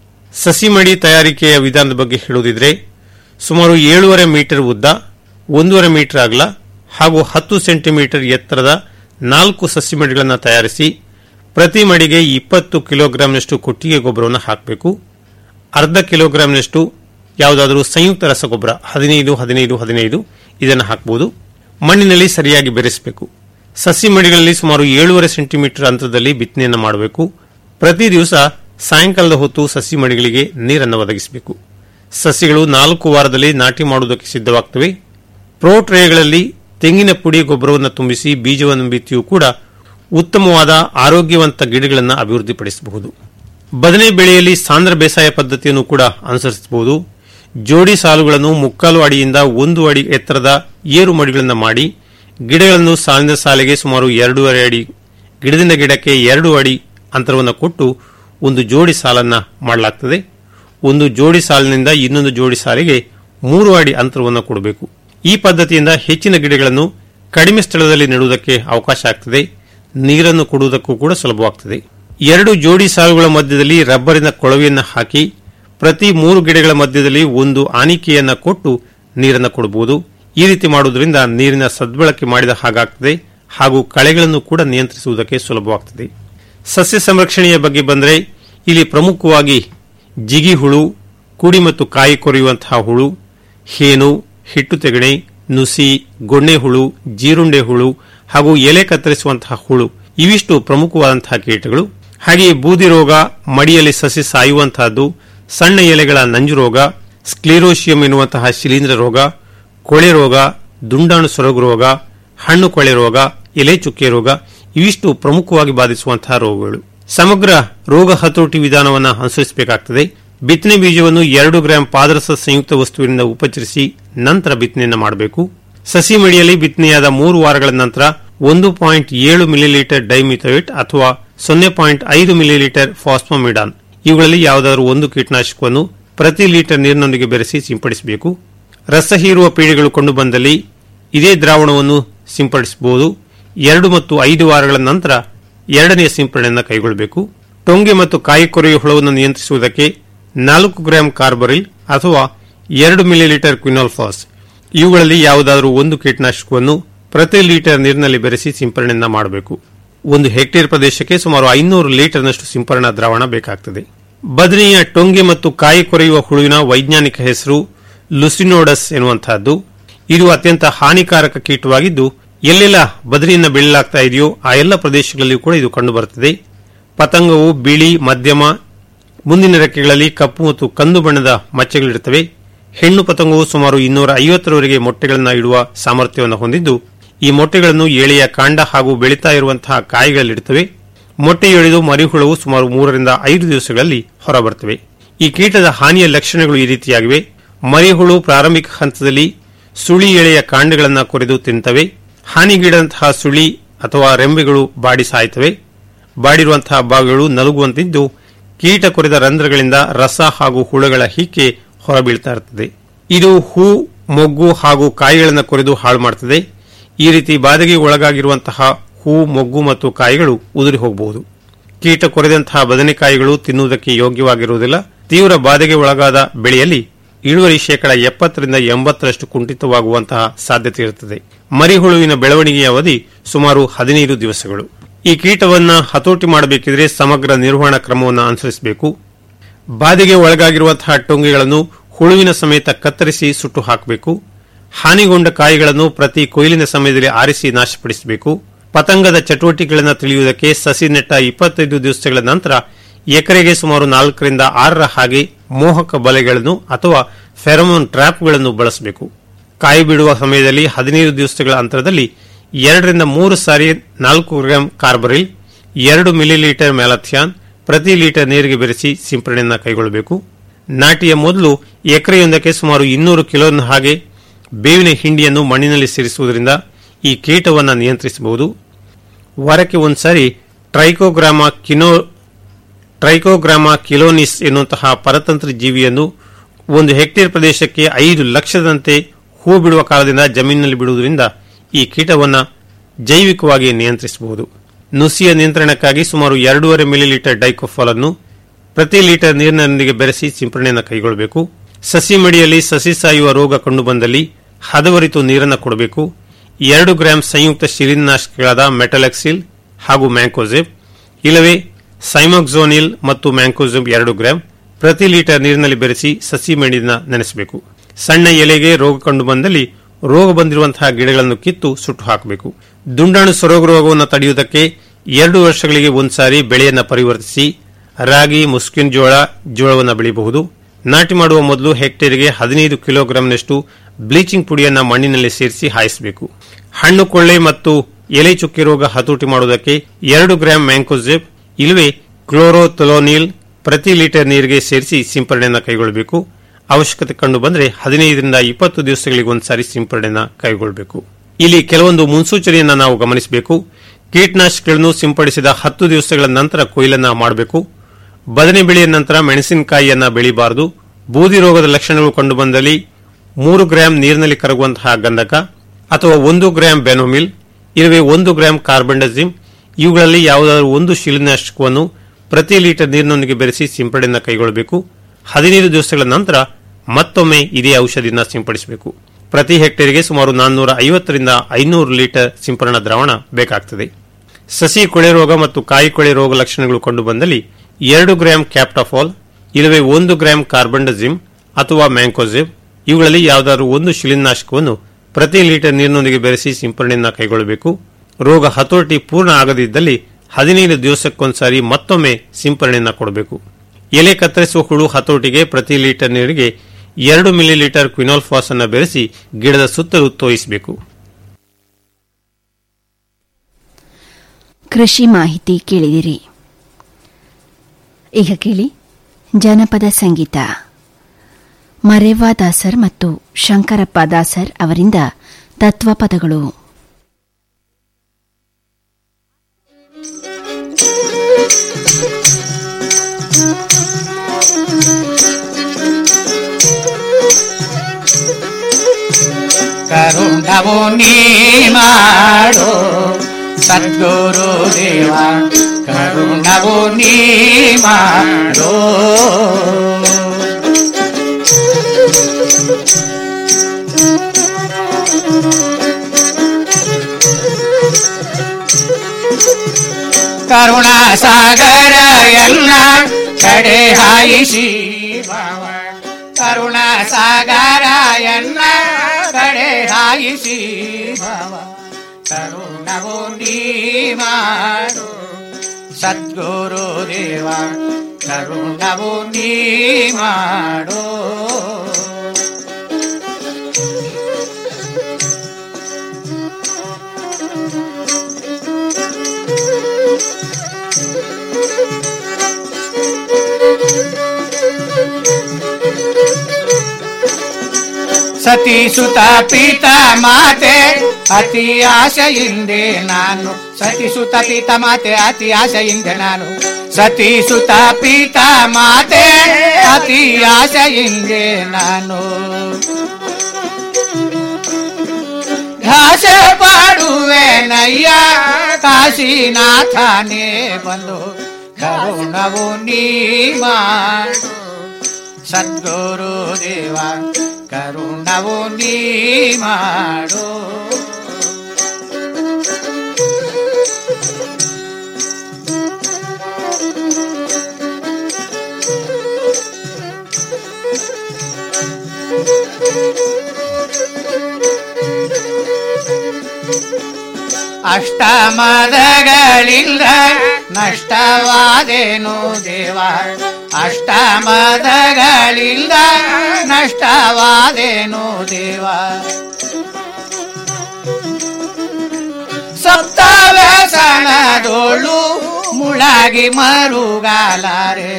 S9: ಸಸಿ ಮಡಿ ತಯಾರಿಕೆಯ ವಿಧಾನದ ಬಗ್ಗೆ ಹೇಳುವುದಿದ್ರೆ ಸುಮಾರು ಏಳೂವರೆ ಮೀಟರ್ ಉದ್ದ ಒಂದೂವರೆ ಮೀಟರ್ ಅಗಲ ಹಾಗೂ ಹತ್ತು ಸೆಂಟಿಮೀಟರ್ ಎತ್ತರದ ನಾಲ್ಕು ಸಸಿ ಮಡಿಗಳನ್ನು ತಯಾರಿಸಿ ಪ್ರತಿ ಮಡಿಗೆ ಇಪ್ಪತ್ತು ಕಿಲೋಗ್ರಾಂನಷ್ಟು ಕೊಟ್ಟಿಗೆ ಗೊಬ್ಬರವನ್ನು ಹಾಕಬೇಕು ಅರ್ಧ ಕಿಲೋಗ್ರಾಂನಷ್ಟು ಯಾವುದಾದರೂ ಸಂಯುಕ್ತ ರಸಗೊಬ್ಬರ ಹದಿನೈದು ಹದಿನೈದು ಹದಿನೈದು ಇದನ್ನು ಹಾಕಬಹುದು ಮಣ್ಣಿನಲ್ಲಿ ಸರಿಯಾಗಿ ಬೆರೆಸಬೇಕು ಸಸಿ ಮಡಿಗಳಲ್ಲಿ ಸುಮಾರು ಏಳೂವರೆ ಸೆಂಟಿಮೀಟರ್ ಅಂತರದಲ್ಲಿ ಬಿತ್ತನೆಯನ್ನು ಮಾಡಬೇಕು ಪ್ರತಿ ದಿವಸ ಸಾಯಂಕಾಲದ ಹೊತ್ತು ಸಸಿ ಮಡಿಗಳಿಗೆ ನೀರನ್ನು ಒದಗಿಸಬೇಕು ಸಸಿಗಳು ನಾಲ್ಕು ವಾರದಲ್ಲಿ ನಾಟಿ ಮಾಡುವುದಕ್ಕೆ ಸಿದ್ಧವಾಗುತ್ತವೆ ಪ್ರೋ ಟ್ರೇಗಳಲ್ಲಿ ತೆಂಗಿನ ಪುಡಿ ಗೊಬ್ಬರವನ್ನು ತುಂಬಿಸಿ ಬೀಜವನ್ನು ಬಿತ್ತಿಯೂ ಕೂಡ ಉತ್ತಮವಾದ ಆರೋಗ್ಯವಂತ ಗಿಡಗಳನ್ನು ಅಭಿವೃದ್ಧಿಪಡಿಸಬಹುದು ಬದನೆ ಬೆಳೆಯಲ್ಲಿ ಸಾಂದ್ರ ಬೇಸಾಯ ಪದ್ಧತಿಯನ್ನು ಕೂಡ ಅನುಸರಿಸಬಹುದು ಜೋಡಿ ಸಾಲುಗಳನ್ನು ಮುಕ್ಕಾಲು ಅಡಿಯಿಂದ ಒಂದು ಅಡಿ ಎತ್ತರದ ಏರು ಮಡಿಗಳನ್ನು ಮಾಡಿ ಗಿಡಗಳನ್ನು ಸಾಲಿನ ಸಾಲಿಗೆ ಸುಮಾರು ಎರಡೂವರೆ ಅಡಿ ಗಿಡದಿಂದ ಗಿಡಕ್ಕೆ ಎರಡು ಅಡಿ ಅಂತರವನ್ನು ಕೊಟ್ಟು ಒಂದು ಜೋಡಿ ಸಾಲನ್ನ ಮಾಡಲಾಗುತ್ತದೆ ಒಂದು ಜೋಡಿ ಸಾಲಿನಿಂದ ಇನ್ನೊಂದು ಜೋಡಿ ಸಾಲಿಗೆ ಮೂರು ಅಡಿ ಅಂತರವನ್ನು ಕೊಡಬೇಕು ಈ ಪದ್ಧತಿಯಿಂದ ಹೆಚ್ಚಿನ ಗಿಡಗಳನ್ನು ಕಡಿಮೆ ಸ್ಥಳದಲ್ಲಿ ನೆಡುವುದಕ್ಕೆ ಅವಕಾಶ ಆಗ್ತದೆ ನೀರನ್ನು ಕೊಡುವುದಕ್ಕೂ ಕೂಡ ಸುಲಭವಾಗುತ್ತದೆ ಎರಡು ಜೋಡಿ ಸಾಲುಗಳ ಮಧ್ಯದಲ್ಲಿ ರಬ್ಬರಿನ ಕೊಳವೆಯನ್ನು ಹಾಕಿ ಪ್ರತಿ ಮೂರು ಗಿಡಗಳ ಮಧ್ಯದಲ್ಲಿ ಒಂದು ಆನಿಕೆಯನ್ನು ಕೊಟ್ಟು ನೀರನ್ನು ಕೊಡಬಹುದು ಈ ರೀತಿ ಮಾಡುವುದರಿಂದ ನೀರಿನ ಸದ್ಬಳಕೆ ಮಾಡಿದ ಹಾಗಾಗ್ತದೆ ಹಾಗೂ ಕಳೆಗಳನ್ನು ಕೂಡ ನಿಯಂತ್ರಿಸುವುದಕ್ಕೆ ಸುಲಭವಾಗುತ್ತದೆ ಸಸ್ಯ ಸಂರಕ್ಷಣೆಯ ಬಗ್ಗೆ ಬಂದರೆ ಇಲ್ಲಿ ಪ್ರಮುಖವಾಗಿ ಜಿಗಿ ಹುಳು ಕುಡಿ ಮತ್ತು ಕಾಯಿ ಕೊರೆಯುವಂತಹ ಹುಳು ಹೇನು ಹಿಟ್ಟು ತೆಗಣೆ ನುಸಿ ಗೊಣ್ಣೆ ಹುಳು ಜೀರುಂಡೆ ಹುಳು ಹಾಗೂ ಎಲೆ ಕತ್ತರಿಸುವಂತಹ ಹುಳು ಇವಿಷ್ಟು ಪ್ರಮುಖವಾದಂತಹ ಕೀಟಗಳು ಹಾಗೆಯೇ ಬೂದಿ ರೋಗ ಮಡಿಯಲ್ಲಿ ಸಸಿ ಸಾಯುವಂತಹದ್ದು ಸಣ್ಣ ಎಲೆಗಳ ನಂಜು ರೋಗ ಸ್ಕ್ಲಿರೋಶಿಯಂ ಎನ್ನುವಂತಹ ಶಿಲೀಂಧ್ರ ರೋಗ ಕೊಳೆ ರೋಗ ದುಂಡಾಣು ಸೊರಗು ರೋಗ ಹಣ್ಣು ಕೊಳೆ ರೋಗ ಎಲೆ ಚುಕ್ಕೆ ರೋಗ ಇವಿಷ್ಟು ಪ್ರಮುಖವಾಗಿ ಬಾಧಿಸುವಂತಹ ರೋಗಗಳು ಸಮಗ್ರ ರೋಗ ಹತೋಟಿ ವಿಧಾನವನ್ನು ಅನುಸರಿಸಬೇಕಾಗುತ್ತದೆ ಬಿತ್ತನೆ ಬೀಜವನ್ನು ಎರಡು ಗ್ರಾಂ ಪಾದರಸ ಸಂಯುಕ್ತ ವಸ್ತುವಿನಿಂದ ಉಪಚರಿಸಿ ನಂತರ ಬಿತ್ತನೆಯನ್ನು ಮಾಡಬೇಕು ಸಸಿ ಮಡಿಯಲ್ಲಿ ಬಿತ್ತನೆಯಾದ ಮೂರು ವಾರಗಳ ನಂತರ ಒಂದು ಪಾಯಿಂಟ್ ಏಳು ಮಿಲಿಲೀಟರ್ ಡೈಮಿಥೋಯಿಟ್ ಅಥವಾ ಸೊನ್ನೆ ಪಾಯಿಂಟ್ ಐದು ಮಿಲಿಲೀಟರ್ ಫಾಸ್ಫೋಮಿಡಾನ್ ಇವುಗಳಲ್ಲಿ ಯಾವುದಾದರೂ ಒಂದು ಕೀಟನಾಶಕವನ್ನು ಪ್ರತಿ ಲೀಟರ್ ನೀರಿನೊಂದಿಗೆ ಬೆರೆಸಿ ಸಿಂಪಡಿಸಬೇಕು ರಸ ಹೀರುವ ಪೀಡೆಗಳು ಕಂಡುಬಂದಲ್ಲಿ ಇದೇ ದ್ರಾವಣವನ್ನು ಸಿಂಪಡಿಸಬಹುದು ಎರಡು ಮತ್ತು ಐದು ವಾರಗಳ ನಂತರ ಎರಡನೆಯ ಸಿಂಪಡಣೆಯನ್ನು ಕೈಗೊಳ್ಳಬೇಕು ಟೊಂಗೆ ಮತ್ತು ಕಾಯಿ ಕೊರೆಯುವ ಹುಳವನ್ನು ನಿಯಂತ್ರಿಸುವುದಕ್ಕೆ ನಾಲ್ಕು ಗ್ರಾಂ ಕಾರ್ಬರಿಲ್ ಅಥವಾ ಎರಡು ಮಿಲಿಲೀಟರ್ ಕ್ವಿನಾಲ್ಫಾಸ್ ಇವುಗಳಲ್ಲಿ ಯಾವುದಾದರೂ ಒಂದು ಕೀಟನಾಶಕವನ್ನು ಪ್ರತಿ ಲೀಟರ್ ನೀರಿನಲ್ಲಿ ಬೆರೆಸಿ ಸಿಂಪರಣೆಯನ್ನ ಮಾಡಬೇಕು ಒಂದು ಹೆಕ್ಟೇರ್ ಪ್ರದೇಶಕ್ಕೆ ಸುಮಾರು ಐನೂರು ಲೀಟರ್ನಷ್ಟು ಸಿಂಪರಣಾ ದ್ರಾವಣ ಬೇಕಾಗುತ್ತದೆ ಬದನೆಯ ಟೊಂಗೆ ಮತ್ತು ಕಾಯಿ ಕೊರೆಯುವ ಹುಳುವಿನ ವೈಜ್ಞಾನಿಕ ಹೆಸರು ಲುಸಿನೋಡಸ್ ಎನ್ನುವಂತಹದ್ದು ಇದು ಅತ್ಯಂತ ಹಾನಿಕಾರಕ ಕೀಟವಾಗಿದ್ದು ಎಲ್ಲೆಲ್ಲ ಬದರಿಯನ್ನು ಬೆಳೆಯಲಾಗ್ತಾ ಇದೆಯೋ ಆ ಎಲ್ಲ ಪ್ರದೇಶಗಳಲ್ಲಿಯೂ ಕೂಡ ಇದು ಕಂಡುಬರುತ್ತದೆ ಪತಂಗವು ಬಿಳಿ ಮಧ್ಯಮ ಮುಂದಿನ ರೆಕ್ಕೆಗಳಲ್ಲಿ ಕಪ್ಪು ಮತ್ತು ಕಂದು ಬಣ್ಣದ ಮಚ್ಚೆಗಳಿರುತ್ತವೆ ಹೆಣ್ಣು ಪತಂಗವು ಸುಮಾರು ಇನ್ನೂರ ಐವತ್ತರವರೆಗೆ ಮೊಟ್ಟೆಗಳನ್ನು ಇಡುವ ಸಾಮರ್ಥ್ಯವನ್ನು ಹೊಂದಿದ್ದು ಈ ಮೊಟ್ಟೆಗಳನ್ನು ಎಳೆಯ ಕಾಂಡ ಹಾಗೂ ಬೆಳೀತಾ ಇರುವಂತಹ ಕಾಯಿಗಳಲ್ಲಿಡುತ್ತವೆ ಮೊಟ್ಟೆಯೊಡೆದು ಮರಿಹುಳವು ಸುಮಾರು ಮೂರರಿಂದ ಐದು ದಿವಸಗಳಲ್ಲಿ ಹೊರಬರುತ್ತವೆ ಈ ಕೀಟದ ಹಾನಿಯ ಲಕ್ಷಣಗಳು ಈ ರೀತಿಯಾಗಿವೆ ಮರಿಹುಳು ಪ್ರಾರಂಭಿಕ ಹಂತದಲ್ಲಿ ಸುಳಿ ಎಳೆಯ ಕಾಂಡಗಳನ್ನು ಕೊರೆದು ತಿಂತವೆ ಹಾನಿಗೀಡಂತಹ ಸುಳಿ ಅಥವಾ ರೆಂಬೆಗಳು ಬಾಡಿ ಸಾಯ್ತವೆ ಬಾಡಿರುವಂತಹ ಭಾಗಗಳು ನಲುಗುವಂತಿದ್ದು ಕೀಟ ಕೊರೆದ ರಂಧ್ರಗಳಿಂದ ರಸ ಹಾಗೂ ಹುಳಗಳ ಹಿಕ್ಕೆ ಹೊರಬೀಳ್ತಾ ಇರುತ್ತದೆ ಇದು ಹೂ ಮೊಗ್ಗು ಹಾಗೂ ಕಾಯಿಗಳನ್ನು ಕೊರೆದು ಹಾಳು ಮಾಡುತ್ತದೆ ಈ ರೀತಿ ಬಾಧೆಗೆ ಒಳಗಾಗಿರುವಂತಹ ಹೂ ಮೊಗ್ಗು ಮತ್ತು ಕಾಯಿಗಳು ಉದುರಿ ಹೋಗಬಹುದು ಕೀಟ ಕೊರೆದಂತಹ ಬದನೆಕಾಯಿಗಳು ತಿನ್ನುವುದಕ್ಕೆ ಯೋಗ್ಯವಾಗಿರುವುದಿಲ್ಲ ತೀವ್ರ ಬಾಧೆಗೆ ಒಳಗಾದ ಬೆಳೆಯಲ್ಲಿ ಇಳುವರಿ ಶೇಕಡ ಎಪ್ಪತ್ತರಿಂದ ಎಂಬತ್ತರಷ್ಟು ಕುಂಠಿತವಾಗುವಂತಹ ಸಾಧ್ಯತೆ ಇರುತ್ತದೆ ಮರಿಹುಳುವಿನ ಬೆಳವಣಿಗೆಯ ಅವಧಿ ಸುಮಾರು ಹದಿನೈದು ದಿವಸಗಳು ಈ ಕೀಟವನ್ನ ಹತೋಟಿ ಮಾಡಬೇಕಿದ್ರೆ ಸಮಗ್ರ ನಿರ್ವಹಣಾ ಕ್ರಮವನ್ನು ಅನುಸರಿಸಬೇಕು ಬಾಧೆಗೆ ಒಳಗಾಗಿರುವಂತಹ ಟೊಂಗೆಗಳನ್ನು ಹುಳುವಿನ ಸಮೇತ ಕತ್ತರಿಸಿ ಸುಟ್ಟು ಹಾಕಬೇಕು ಹಾನಿಗೊಂಡ ಕಾಯಿಗಳನ್ನು ಪ್ರತಿ ಕೊಯ್ಲಿನ ಸಮಯದಲ್ಲಿ ಆರಿಸಿ ನಾಶಪಡಿಸಬೇಕು ಪತಂಗದ ಚಟುವಟಿಕೆಗಳನ್ನು ತಿಳಿಯುವುದಕ್ಕೆ ಸಸಿ ನೆಟ್ಟ ಇಪ್ಪತ್ತೈದು ದಿವಸಗಳ ನಂತರ ಎಕರೆಗೆ ಸುಮಾರು ನಾಲ್ಕರಿಂದ ಆರರ ಹಾಗೆ ಮೋಹಕ ಬಲೆಗಳನ್ನು ಅಥವಾ ಫೆರಮೋನ್ ಟ್ರ್ಯಾಪ್ಗಳನ್ನು ಬಳಸಬೇಕು ಕಾಯಿ ಬಿಡುವ ಸಮಯದಲ್ಲಿ ಹದಿನೈದು ದಿವಸಗಳ ಅಂತರದಲ್ಲಿ ಎರಡರಿಂದ ಮೂರು ಸಾರಿ ನಾಲ್ಕು ಗ್ರಾಂ ಕಾರ್ಬರಿಲ್ ಎರಡು ಮಿಲಿಲೀಟರ್ ಮ್ಯಾಲಥಿಯಾನ್ ಪ್ರತಿ ಲೀಟರ್ ನೀರಿಗೆ ಬೆರೆಸಿ ಸಿಂಪರಣೆಯನ್ನು ಕೈಗೊಳ್ಳಬೇಕು ನಾಟಿಯ ಮೊದಲು ಎಕರೆಯೊಂದಕ್ಕೆ ಸುಮಾರು ಇನ್ನೂರು ಕಿಲೋನ ಹಾಗೆ ಬೇವಿನ ಹಿಂಡಿಯನ್ನು ಮಣ್ಣಿನಲ್ಲಿ ಸೇರಿಸುವುದರಿಂದ ಈ ಕೀಟವನ್ನು ನಿಯಂತ್ರಿಸಬಹುದು ವಾರಕ್ಕೆ ಒಂದ್ಸಾರಿ ಟ್ರೈಕೋಗ್ರಾಮ ಕಿನೋ ಟ್ರೈಕೋಗ್ರಾಮ ಕಿಲೋನಿಸ್ ಎನ್ನುವಂತಹ ಪರತಂತ್ರ ಜೀವಿಯನ್ನು ಒಂದು ಹೆಕ್ಟೇರ್ ಪ್ರದೇಶಕ್ಕೆ ಐದು ಲಕ್ಷದಂತೆ ಹೂ ಬಿಡುವ ಕಾಲದಿಂದ ಜಮೀನಿನಲ್ಲಿ ಬಿಡುವುದರಿಂದ ಈ ಕೀಟವನ್ನು ಜೈವಿಕವಾಗಿ ನಿಯಂತ್ರಿಸಬಹುದು ನುಸಿಯ ನಿಯಂತ್ರಣಕ್ಕಾಗಿ ಸುಮಾರು ಎರಡೂವರೆ ಮಿಲಿಲೀಟರ್ ಡೈಕೋಫಾಲ್ ಅನ್ನು ಪ್ರತಿ ಲೀಟರ್ ನೀರಿನೊಂದಿಗೆ ಬೆರೆಸಿ ಸಿಂಪರಣೆಯನ್ನು ಕೈಗೊಳ್ಳಬೇಕು ಸಸಿ ಮಡಿಯಲ್ಲಿ ಸಸಿ ಸಾಯುವ ರೋಗ ಕಂಡುಬಂದಲ್ಲಿ ಹದವರಿತು ನೀರನ್ನು ಕೊಡಬೇಕು ಎರಡು ಗ್ರಾಂ ಸಂಯುಕ್ತ ಶಿಲೀನಾಶಕಗಳಾದ ಮೆಟಲೆಕ್ಸಿಲ್ ಹಾಗೂ ಮ್ಯಾಂಕೋಸೆಬ್ ಇಲ್ಲವೇ ಸೈಮೋಕ್ಸೋನಿಲ್ ಮತ್ತು ಮ್ಯಾಂಕೋಸೆಬ್ ಎರಡು ಗ್ರಾಂ ಪ್ರತಿ ಲೀಟರ್ ನೀರಿನಲ್ಲಿ ಬೆರೆಸಿ ಸಸಿ ಮಡಿಯನ್ನು ನೆನೆಸಬೇಕು ಸಣ್ಣ ಎಲೆಗೆ ರೋಗ ಕಂಡುಬಂದಲ್ಲಿ ರೋಗ ಬಂದಿರುವಂತಹ ಗಿಡಗಳನ್ನು ಕಿತ್ತು ಸುಟ್ಟು ಹಾಕಬೇಕು ದುಂಡಾಣು ಸೊರಗು ರೋಗವನ್ನು ತಡೆಯುವುದಕ್ಕೆ ಎರಡು ವರ್ಷಗಳಿಗೆ ಒಂದ್ಸಾರಿ ಬೆಳೆಯನ್ನು ಪರಿವರ್ತಿಸಿ ರಾಗಿ ಮುಸ್ಕಿನ್ ಜೋಳ ಜೋಳವನ್ನು ಬೆಳೆಯಬಹುದು ನಾಟಿ ಮಾಡುವ ಮೊದಲು ಹೆಕ್ಟೇರ್ಗೆ ಹದಿನೈದು ಕಿಲೋಗ್ರಾಂನಷ್ಟು ಬ್ಲೀಚಿಂಗ್ ಪುಡಿಯನ್ನು ಮಣ್ಣಿನಲ್ಲಿ ಸೇರಿಸಿ ಹಾಯಿಸಬೇಕು ಹಣ್ಣು ಕೊಳ್ಳೆ ಮತ್ತು ಎಲೆ ಚುಕ್ಕೆ ರೋಗ ಹತೋಟಿ ಮಾಡುವುದಕ್ಕೆ ಎರಡು ಗ್ರಾಂ ಮ್ಯಾಂಕೋಸೆಬ್ ಇಲ್ಲವೇ ಕ್ಲೋರೋಥೊಲೋನಿಲ್ ಪ್ರತಿ ಲೀಟರ್ ನೀರಿಗೆ ಸೇರಿಸಿ ಸಿಂಪರಣೆಯನ್ನು ಕೈಗೊಳ್ಳಬೇಕು ಅವಶ್ಯಕತೆ ಕಂಡು ಬಂದರೆ ಹದಿನೈದರಿಂದ ಇಪ್ಪತ್ತು ದಿವಸಗಳಿಗೆ ಒಂದ್ಸಾರಿ ಸಿಂಪರಣೆಯನ್ನು ಕೈಗೊಳ್ಳಬೇಕು ಇಲ್ಲಿ ಕೆಲವೊಂದು ಮುನ್ಸೂಚನೆಯನ್ನು ನಾವು ಗಮನಿಸಬೇಕು ಕೀಟನಾಶಕಗಳನ್ನು ಸಿಂಪಡಿಸಿದ ಹತ್ತು ದಿವಸಗಳ ನಂತರ ಕೊಯ್ಲನ್ನ ಮಾಡಬೇಕು ಬದನೆ ಬೆಳೆಯ ನಂತರ ಮೆಣಸಿನಕಾಯಿಯನ್ನ ಬೆಳೆಯಬಾರದು ಬೂದಿ ರೋಗದ ಲಕ್ಷಣಗಳು ಕಂಡುಬಂದಲ್ಲಿ ಮೂರು ಗ್ರಾಂ ನೀರಿನಲ್ಲಿ ಕರಗುವಂತಹ ಗಂಧಕ ಅಥವಾ ಒಂದು ಗ್ರಾಂ ಬೆನೋಮಿಲ್ ಇಲ್ಲವೇ ಒಂದು ಗ್ರಾಂ ಕಾರ್ಬಂಡಜಿಮ್ ಇವುಗಳಲ್ಲಿ ಯಾವುದಾದರೂ ಒಂದು ಶಿಲೀನಾಶಕವನ್ನು ಪ್ರತಿ ಲೀಟರ್ ನೀರಿನೊಂದಿಗೆ ಬೆರೆಸಿ ಸಿಂಪಡಣೆಯನ್ನು ಕೈಗೊಳ್ಳಬೇಕು ಹದಿನೈದು ದಿವಸಗಳ ನಂತರ ಮತ್ತೊಮ್ಮೆ ಇದೇ ಔಷಧಿಯನ್ನು ಸಿಂಪಡಿಸಬೇಕು ಪ್ರತಿ ಹೆಕ್ಟೇರ್ಗೆ ಸುಮಾರು ನಾನ್ನೂರ ಐವತ್ತರಿಂದ ಐನೂರು ಲೀಟರ್ ಸಿಂಪರಣಾ ದ್ರಾವಣ ಬೇಕಾಗುತ್ತದೆ ಸಸಿ ಕೊಳೆ ರೋಗ ಮತ್ತು ಕಾಯಿ ಕೊಳೆ ರೋಗ ಲಕ್ಷಣಗಳು ಕಂಡುಬಂದಲ್ಲಿ ಎರಡು ಗ್ರಾಂ ಕ್ಯಾಪ್ಟಾಫಾಲ್ ಇಲ್ಲವೇ ಒಂದು ಗ್ರಾಂ ಕಾರ್ಬಂಡಜಿಮ್ ಅಥವಾ ಮ್ಯಾಂಕೋಜಿಮ್ ಇವುಗಳಲ್ಲಿ ಯಾವುದಾದರೂ ಒಂದು ಶಿಲೀನಾಶಕವನ್ನು ಪ್ರತಿ ಲೀಟರ್ ನೀರಿನೊಂದಿಗೆ ಬೆರೆಸಿ ಸಿಂಪರಣೆಯನ್ನು ಕೈಗೊಳ್ಳಬೇಕು ರೋಗ ಹತೋಟಿ ಪೂರ್ಣ ಆಗದಿದ್ದಲ್ಲಿ ಹದಿನೈದು ದಿವಸಕ್ಕೊಂದ್ಸಾರಿ ಮತ್ತೊಮ್ಮೆ ಸಿಂಪರಣೆಯನ್ನು ಕೊಡಬೇಕು ಎಲೆ ಕತ್ತರಿಸುವ ಹುಳು ಹತೋಟಿಗೆ ಪ್ರತಿ ಲೀಟರ್ ನೀರಿಗೆ ಎರಡು ಮಿಲಿಲೀಟರ್ ಕ್ವಿನಾಲ್ಫಾಸ್ ಅನ್ನು ಬೆರೆಸಿ ಗಿಡದ ಸುತ್ತಲೂ ತೋಯಿಸಬೇಕು
S2: ಕೃಷಿ ಮಾಹಿತಿ ಕೇಳಿದಿರಿ ಈಗ ಕೇಳಿ ಜನಪದ ಸಂಗೀತ ಮರೇವಾ ದಾಸರ್ ಮತ್ತು ಶಂಕರಪ್ಪ ದಾಸರ್ ಅವರಿಂದ ತತ್ವಪದಗಳು
S10: ಕರುಣವು ನೀ ಮಾಡೋ ಸದ್ಗುರು ದೇವ ಕರುಣವು ನೀ ಮಾಡೋ ಕರುಣಾ ಸಾಗರ ಎಲ್ಲ ಕಡೆ ಹಾಯಿಸಿ ಭಾವ ಕರುಣಾ ಸಾಗರ ಎಲ್ಲ ಕಡೆ ಹಾಯಿಸಿ ಭಾವ ಕರುಣವು ನೀ ಮಾಡು ಸದ್ಗುರು ದೇವ ಕರುಣವು ನೀ ಮಾಡೋ ಸತಿ ಸುತ ಪೀತ ಮಾತೆ ಅತಿ ಆಶೆಯಿಂದೆ ನಾನು ಸತಿ ಸುತ ಪೀತ ಮಾತೆ ಅತಿ ಆಶೆಯಿಂದೆ ನಾನು ಸತಿ ಸುತ ಪೀತ ಮಾತೆ ಅತಿ ಆಶೆಯಿಂದೆ ನಾನು ಘಾಸ ಪಾಡುವೆ ನಯ್ಯ ಕಾಶಿನಾಥನೇ ಬಂದು ಕರುಣವು ನೀ ಮಾಡು ಸದ್ಗುರು ದೇವ ಕರುಣವು ನೀ ಮಾಡು ಅಷ್ಟಮದಗಳಿಂದ ನಷ್ಟವಾದೇನು ದೇವ ಅಷ್ಟಮದಗಳಿಂದ ನಷ್ಟವಾದೇನು ದೇವ ಸಪ್ತವ್ಯಸನದೋಳು ಮುಳಗಿ ಮರುಗಾಲಾರೆ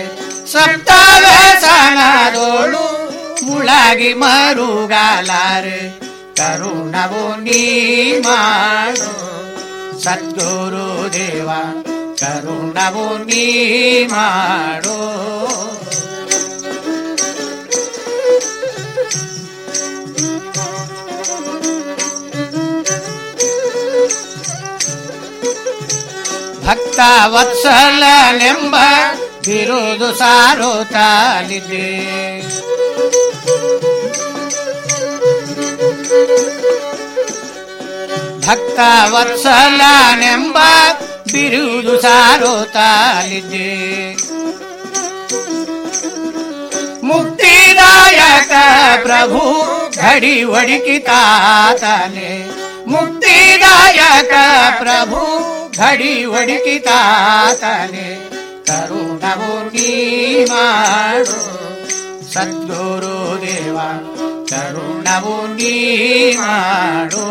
S10: ಸಪ್ತವ್ಯಸನದೋಳು ಮುಳಗಿ ಮರುಗಾಲಾರೆ ಕರುಣವು ನೀ ಮಾಡು ಸದ್ಗುರು ದೇವ ಕರುಣವು ನೀ ಮಾಡು ಭಕ್ತ ವತ್ಸಲನೆಂಬ ಬಿರುದು ಸಾರುತ್ತಾಲಿದೆ ಭಕ್ತ ವತ್ಸಲನೆಂಬ ಬಿರುದು ಸಾರುತ್ತಾಲಿದೆ ಮುಕ್ತಿದಾಯಕ ಪ್ರಭು ಘಡಿ ಒಡಿಕಿತಾತನೆ ಮುಕ್ತಿದಾಯಕ ಪ್ರಭು ಘಡಿ ಒಡಿಕಿತಾತನೆ ಕರುಣವು ನೀ ಮಾಡು ಸದ್ಗುರು ದೇವ ಕರುಣವು ನೀ ಮಾಡು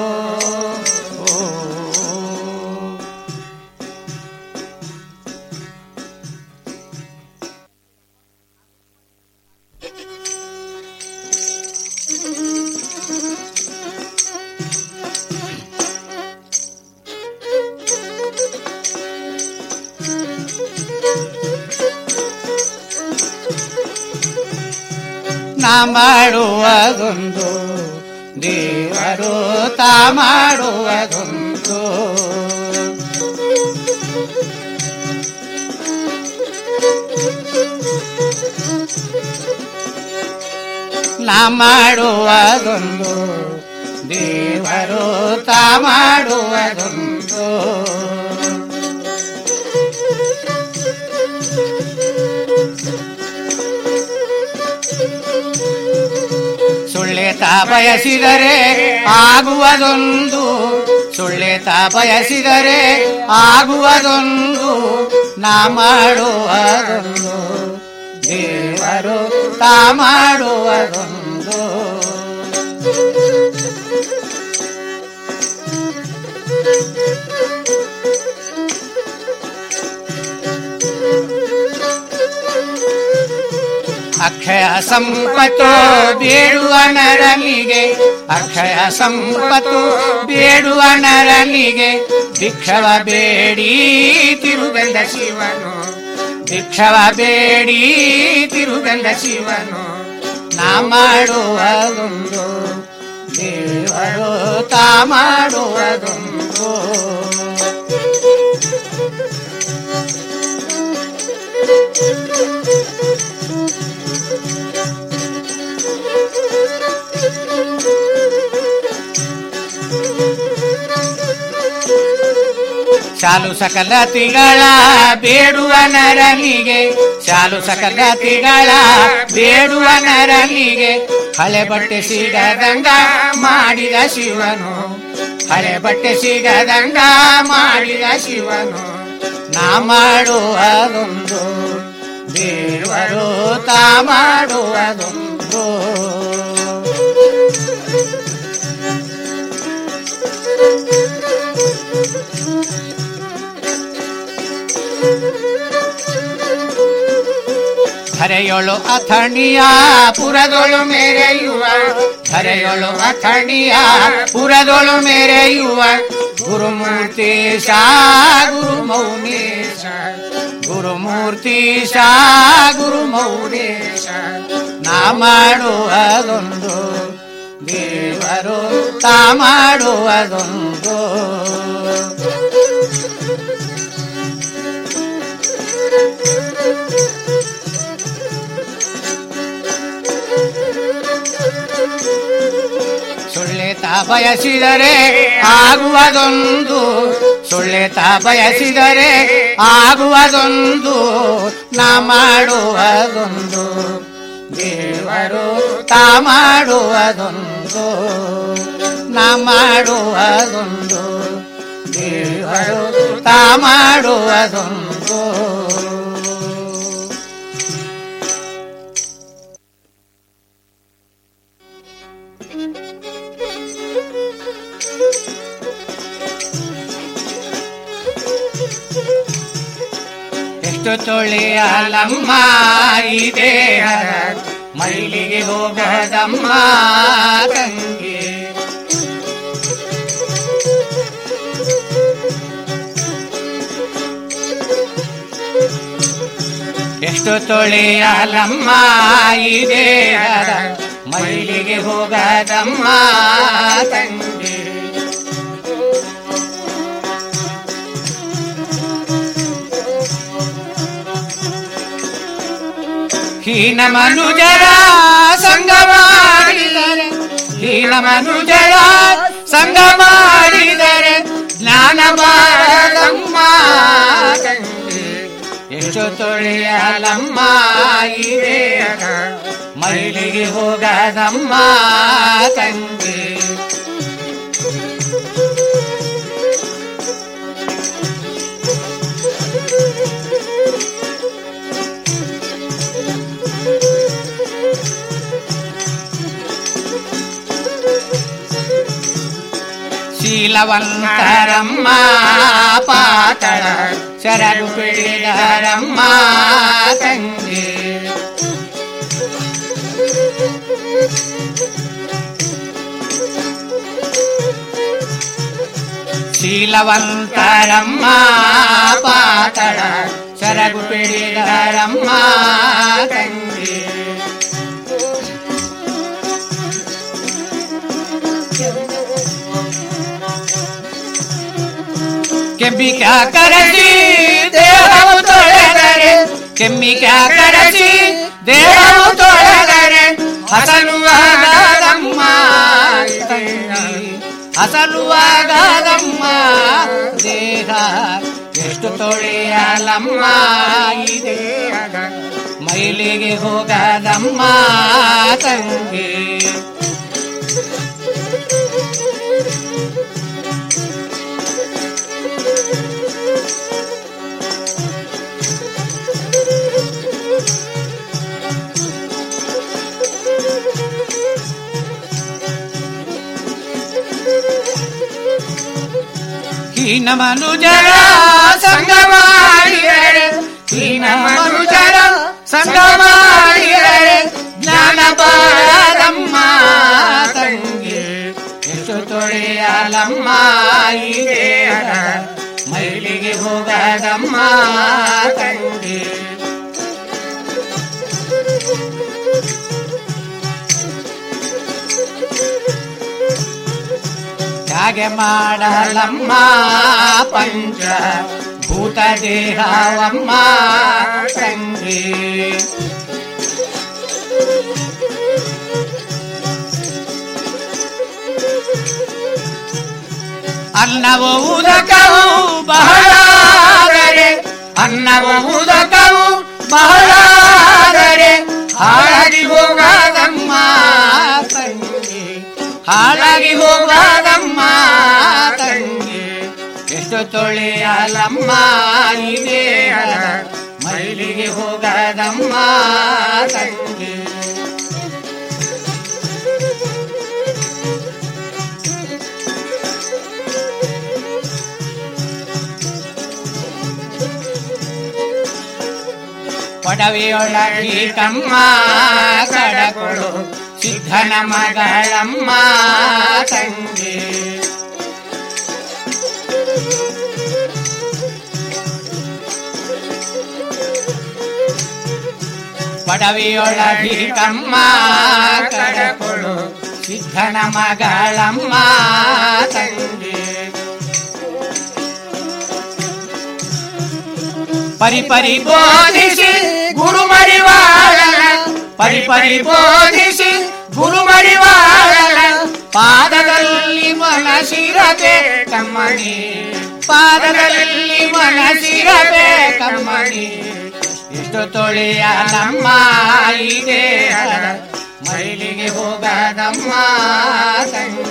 S10: ನಾ ಮಾಡುವುದೊಂದು ದೇವರು ತಾ ಮಾಡುವುದೊಂದು ನಾ ಮಾಡುವುದೊಂದು ದೇವರು ತಾ ಮಾಡುವುದೊಂದು ಸುಳ್ಳೆತ ಬಯಸಿದರೆ ಆಗುವುದೊಂದು ಸುಳ್ಳೆತ ಬಯಸಿದರೆ ಆಗುವುದೊಂದು ನಾ ಮಾಡುವುದೊಂದು ದೇವರು ತಾ ಮಾಡುವುದೊಂದು ಅಕ್ಷಯ ಸಂಪತ್ತು ಬೇಡುವ ನರನಿಗೆ ಅಕ್ಷಯ ಸಂಪತ್ತು ಬೇಡುವ ನರನಿಗೆ ಭಿಕ್ಷವ ಬೇಡಿ ತಿರುಗಂದ ಶಿವನು ಭಿಕ್ಷವ ಬೇಡಿ ತಿರುಗಂದ ಶಿವನು ನಾ ಮಾಡುವುದೊಂದು ದೇವರು ತಾ ಮಾಡುವುದೊಂದು ಶಾಲು ಸಕಲತಿಗಳ ಬೇಡುವ ನರನಿಗೆ ಶಾಲು ಸಕಲತಿಗಳ ಬೇಡುವ ನರನಿಗೆ ಹಳೆ ಬಟ್ಟೆ ಸಿಗದಂಗ ಮಾಡಿದ ಶಿವನು ಹಳೆ ಬಟ್ಟೆ ಸಿಗದಂಗ ಮಾಡಿದ ಶಿವನು ನಾ ಮಾಡುವುದೊಂದು ದೇವರು ತಾ ಮಾಡುವುದೊಂದು ಧರೆಯೊಳು ಅಥಣಿಯ ಪುರದೊಳು ಮೆರೆಯುವ ಹರೆಯೊಳು ಅಥಣಿಯ ಪುರದೊಳು ಮೆರೆಯುವ ಗುರುಮೂರ್ತಿ ಶಾ ಗುರು ಮೌನೇಶ ಗುರುಮೂರ್ತಿ ಶಾ ಗುರು ಮೌನೇಶ ನಾ ಮಾಡುವುದೊಂದು ದೇವರು ತಾ ಮಾಡುವುದೊಂದು ಸುಳ್ಳೆತ ಬಯಸಿದರೆ ಆಗುವುದೊಂದು ಸುಳ್ಳೆತ ಬಯಸಿದರೆ ಆಗುವುದೊಂದು ನಾ ಮಾಡುವುದೊಂದು ದೇವರು ತಾ ಮಾಡುವುದೊಂದು ನಾ ಮಾಡುವುದೊಂದು ದೇವರು ತಾ ಮಾಡುವುದೊಂದು ಎಷ್ಟು ತೊಳೆಯಲಮ್ಮ ಈ ದೇಹದ ಮೈಲಿಗೆ ಹೋಗದಮ್ಮ ತಂಗಿ ಎಷ್ಟು ತೊಳೆಯಲಮ್ಮ ಈ ದೇಹದ ಮೈಲಿಗೆ ಹೋಗದಮ್ಮ ತಂಗಿ ಹೀನ ಮನುಜರ ಸಂಗ ಮಾಡಿದರೆ ಹೀನ ಮನುಜರ ಸಂಗ ಮಾಡಿದರೆ ಜ್ಞಾನ ಬಾರದಮ್ಮ ತಂಗಿ ಎಷ್ಟು ತೊಳೆಯಲಮ್ಮ ಈ ದೇಹ ಮೈಲಿಗೆ ಹೋಗದಮ್ಮ ತಂಗಿ ಶೀಲವಂತರಮ್ಮ ಪಾತಳ ಶರಣು ಪಿಡಿದರಮ್ಮ ತಂಗಿ ಶೀಲವಂತರಮ್ಮ ಪಾತಳ ಶರಗು ಪಿಡಿದರಮ್ಮ ತಂಗಿ ಕೆಂಬಿಕ ಕರಸಿ ದೇಹವು ತೊಳೆದರೆ ಕೆಮ್ಮಿಕ ಕರಸಿ ದೇಹವು ತೊಳೆದರೆ ಹಸಲುವಾಗದಮ್ಮ ತಂಗಿ ಹಸಲುವಾಗದಮ್ಮ ದೇಹ ಎಷ್ಟು ತೊಳೆಯಲಮ್ಮ ಈ ದೇಹ ಮೈಲಿಗೆ ಹೋಗದಮ್ಮ ತಂಗಿ ಹೀನ ಮನುಜರ ಸಂಗ ಮಾಡಿದರೆ ಹೀನ ಮನುಜರ ಸಂಗ ಮಾಡಿದರೆ ಜ್ಞಾನ ಬಾರದಮ್ಮ ತಂಗಿ ಎಷ್ಟು ತೊಳೆಯಲಮ್ಮ ಈ ದೇಹ ಮೈಲಿಗೆ ಹೋಗದಮ್ಮ ತಂಗಿ ತ್ಯಾಗ ಮಾಡಲಮ್ಮ ಪಂಚ ಭೂತ ದೇಹವಮ್ಮ ತಂಗಿ ಅನ್ನವ ಉದಕವು ಬಹಳಾದರೆ ಅನ್ನವ ಉದಕವು ಬಹಳಾದರೆ ಹಾಳಾಗಿ ಹೋಗದಮ್ಮ ತಂಗಿ ಹಾಳಾಗಿ ಹೋಗದಮ್ಮ ತಂಗಿ ಎಷ್ಟು ತೊಳೆಯಲಮ್ಮ ಈ ದೇಹ ಮೈಲಿಗೆ ಹೋಗದಮ್ಮ ತಂಗಿ ಒಡವೆಯೊಳಗಿ ಕಮ್ಮ ಕಡಕೊಳು ಸಿದ್ಧನ ಮಗಳಮ್ಮ ತಂಗಿ ಪಡವಿಯೊಳಗಿಕಮ್ಮ ಕಡಕೊಳು ಸಿದ್ಧನ ಮಗಳಮ್ಮ ತಂಗಿ ಪರಿ ಪರಿ ಬೋಧಿಸಿ ಗುರು ಮರಿವಾಳನ ಪರಿ ಪರಿ ಬೋಧಿಸಿ ಗುರು ಮರಿವಾಳನ ಪಾದದಲ್ಲಿ ಮನಸಿರಬೇಕಮ್ಮಣಿ ಪಾದದಲ್ಲಿ ಮನಸಿರಬೇಕಮ್ಮಣಿ ಇಷ್ಟು ತೊಳೆಯ ನಮ್ಮ ಈ ದೇಹದ ಮೈಲಿಗೆ ಹೋಗದಮ್ಮ ತಂಗಿ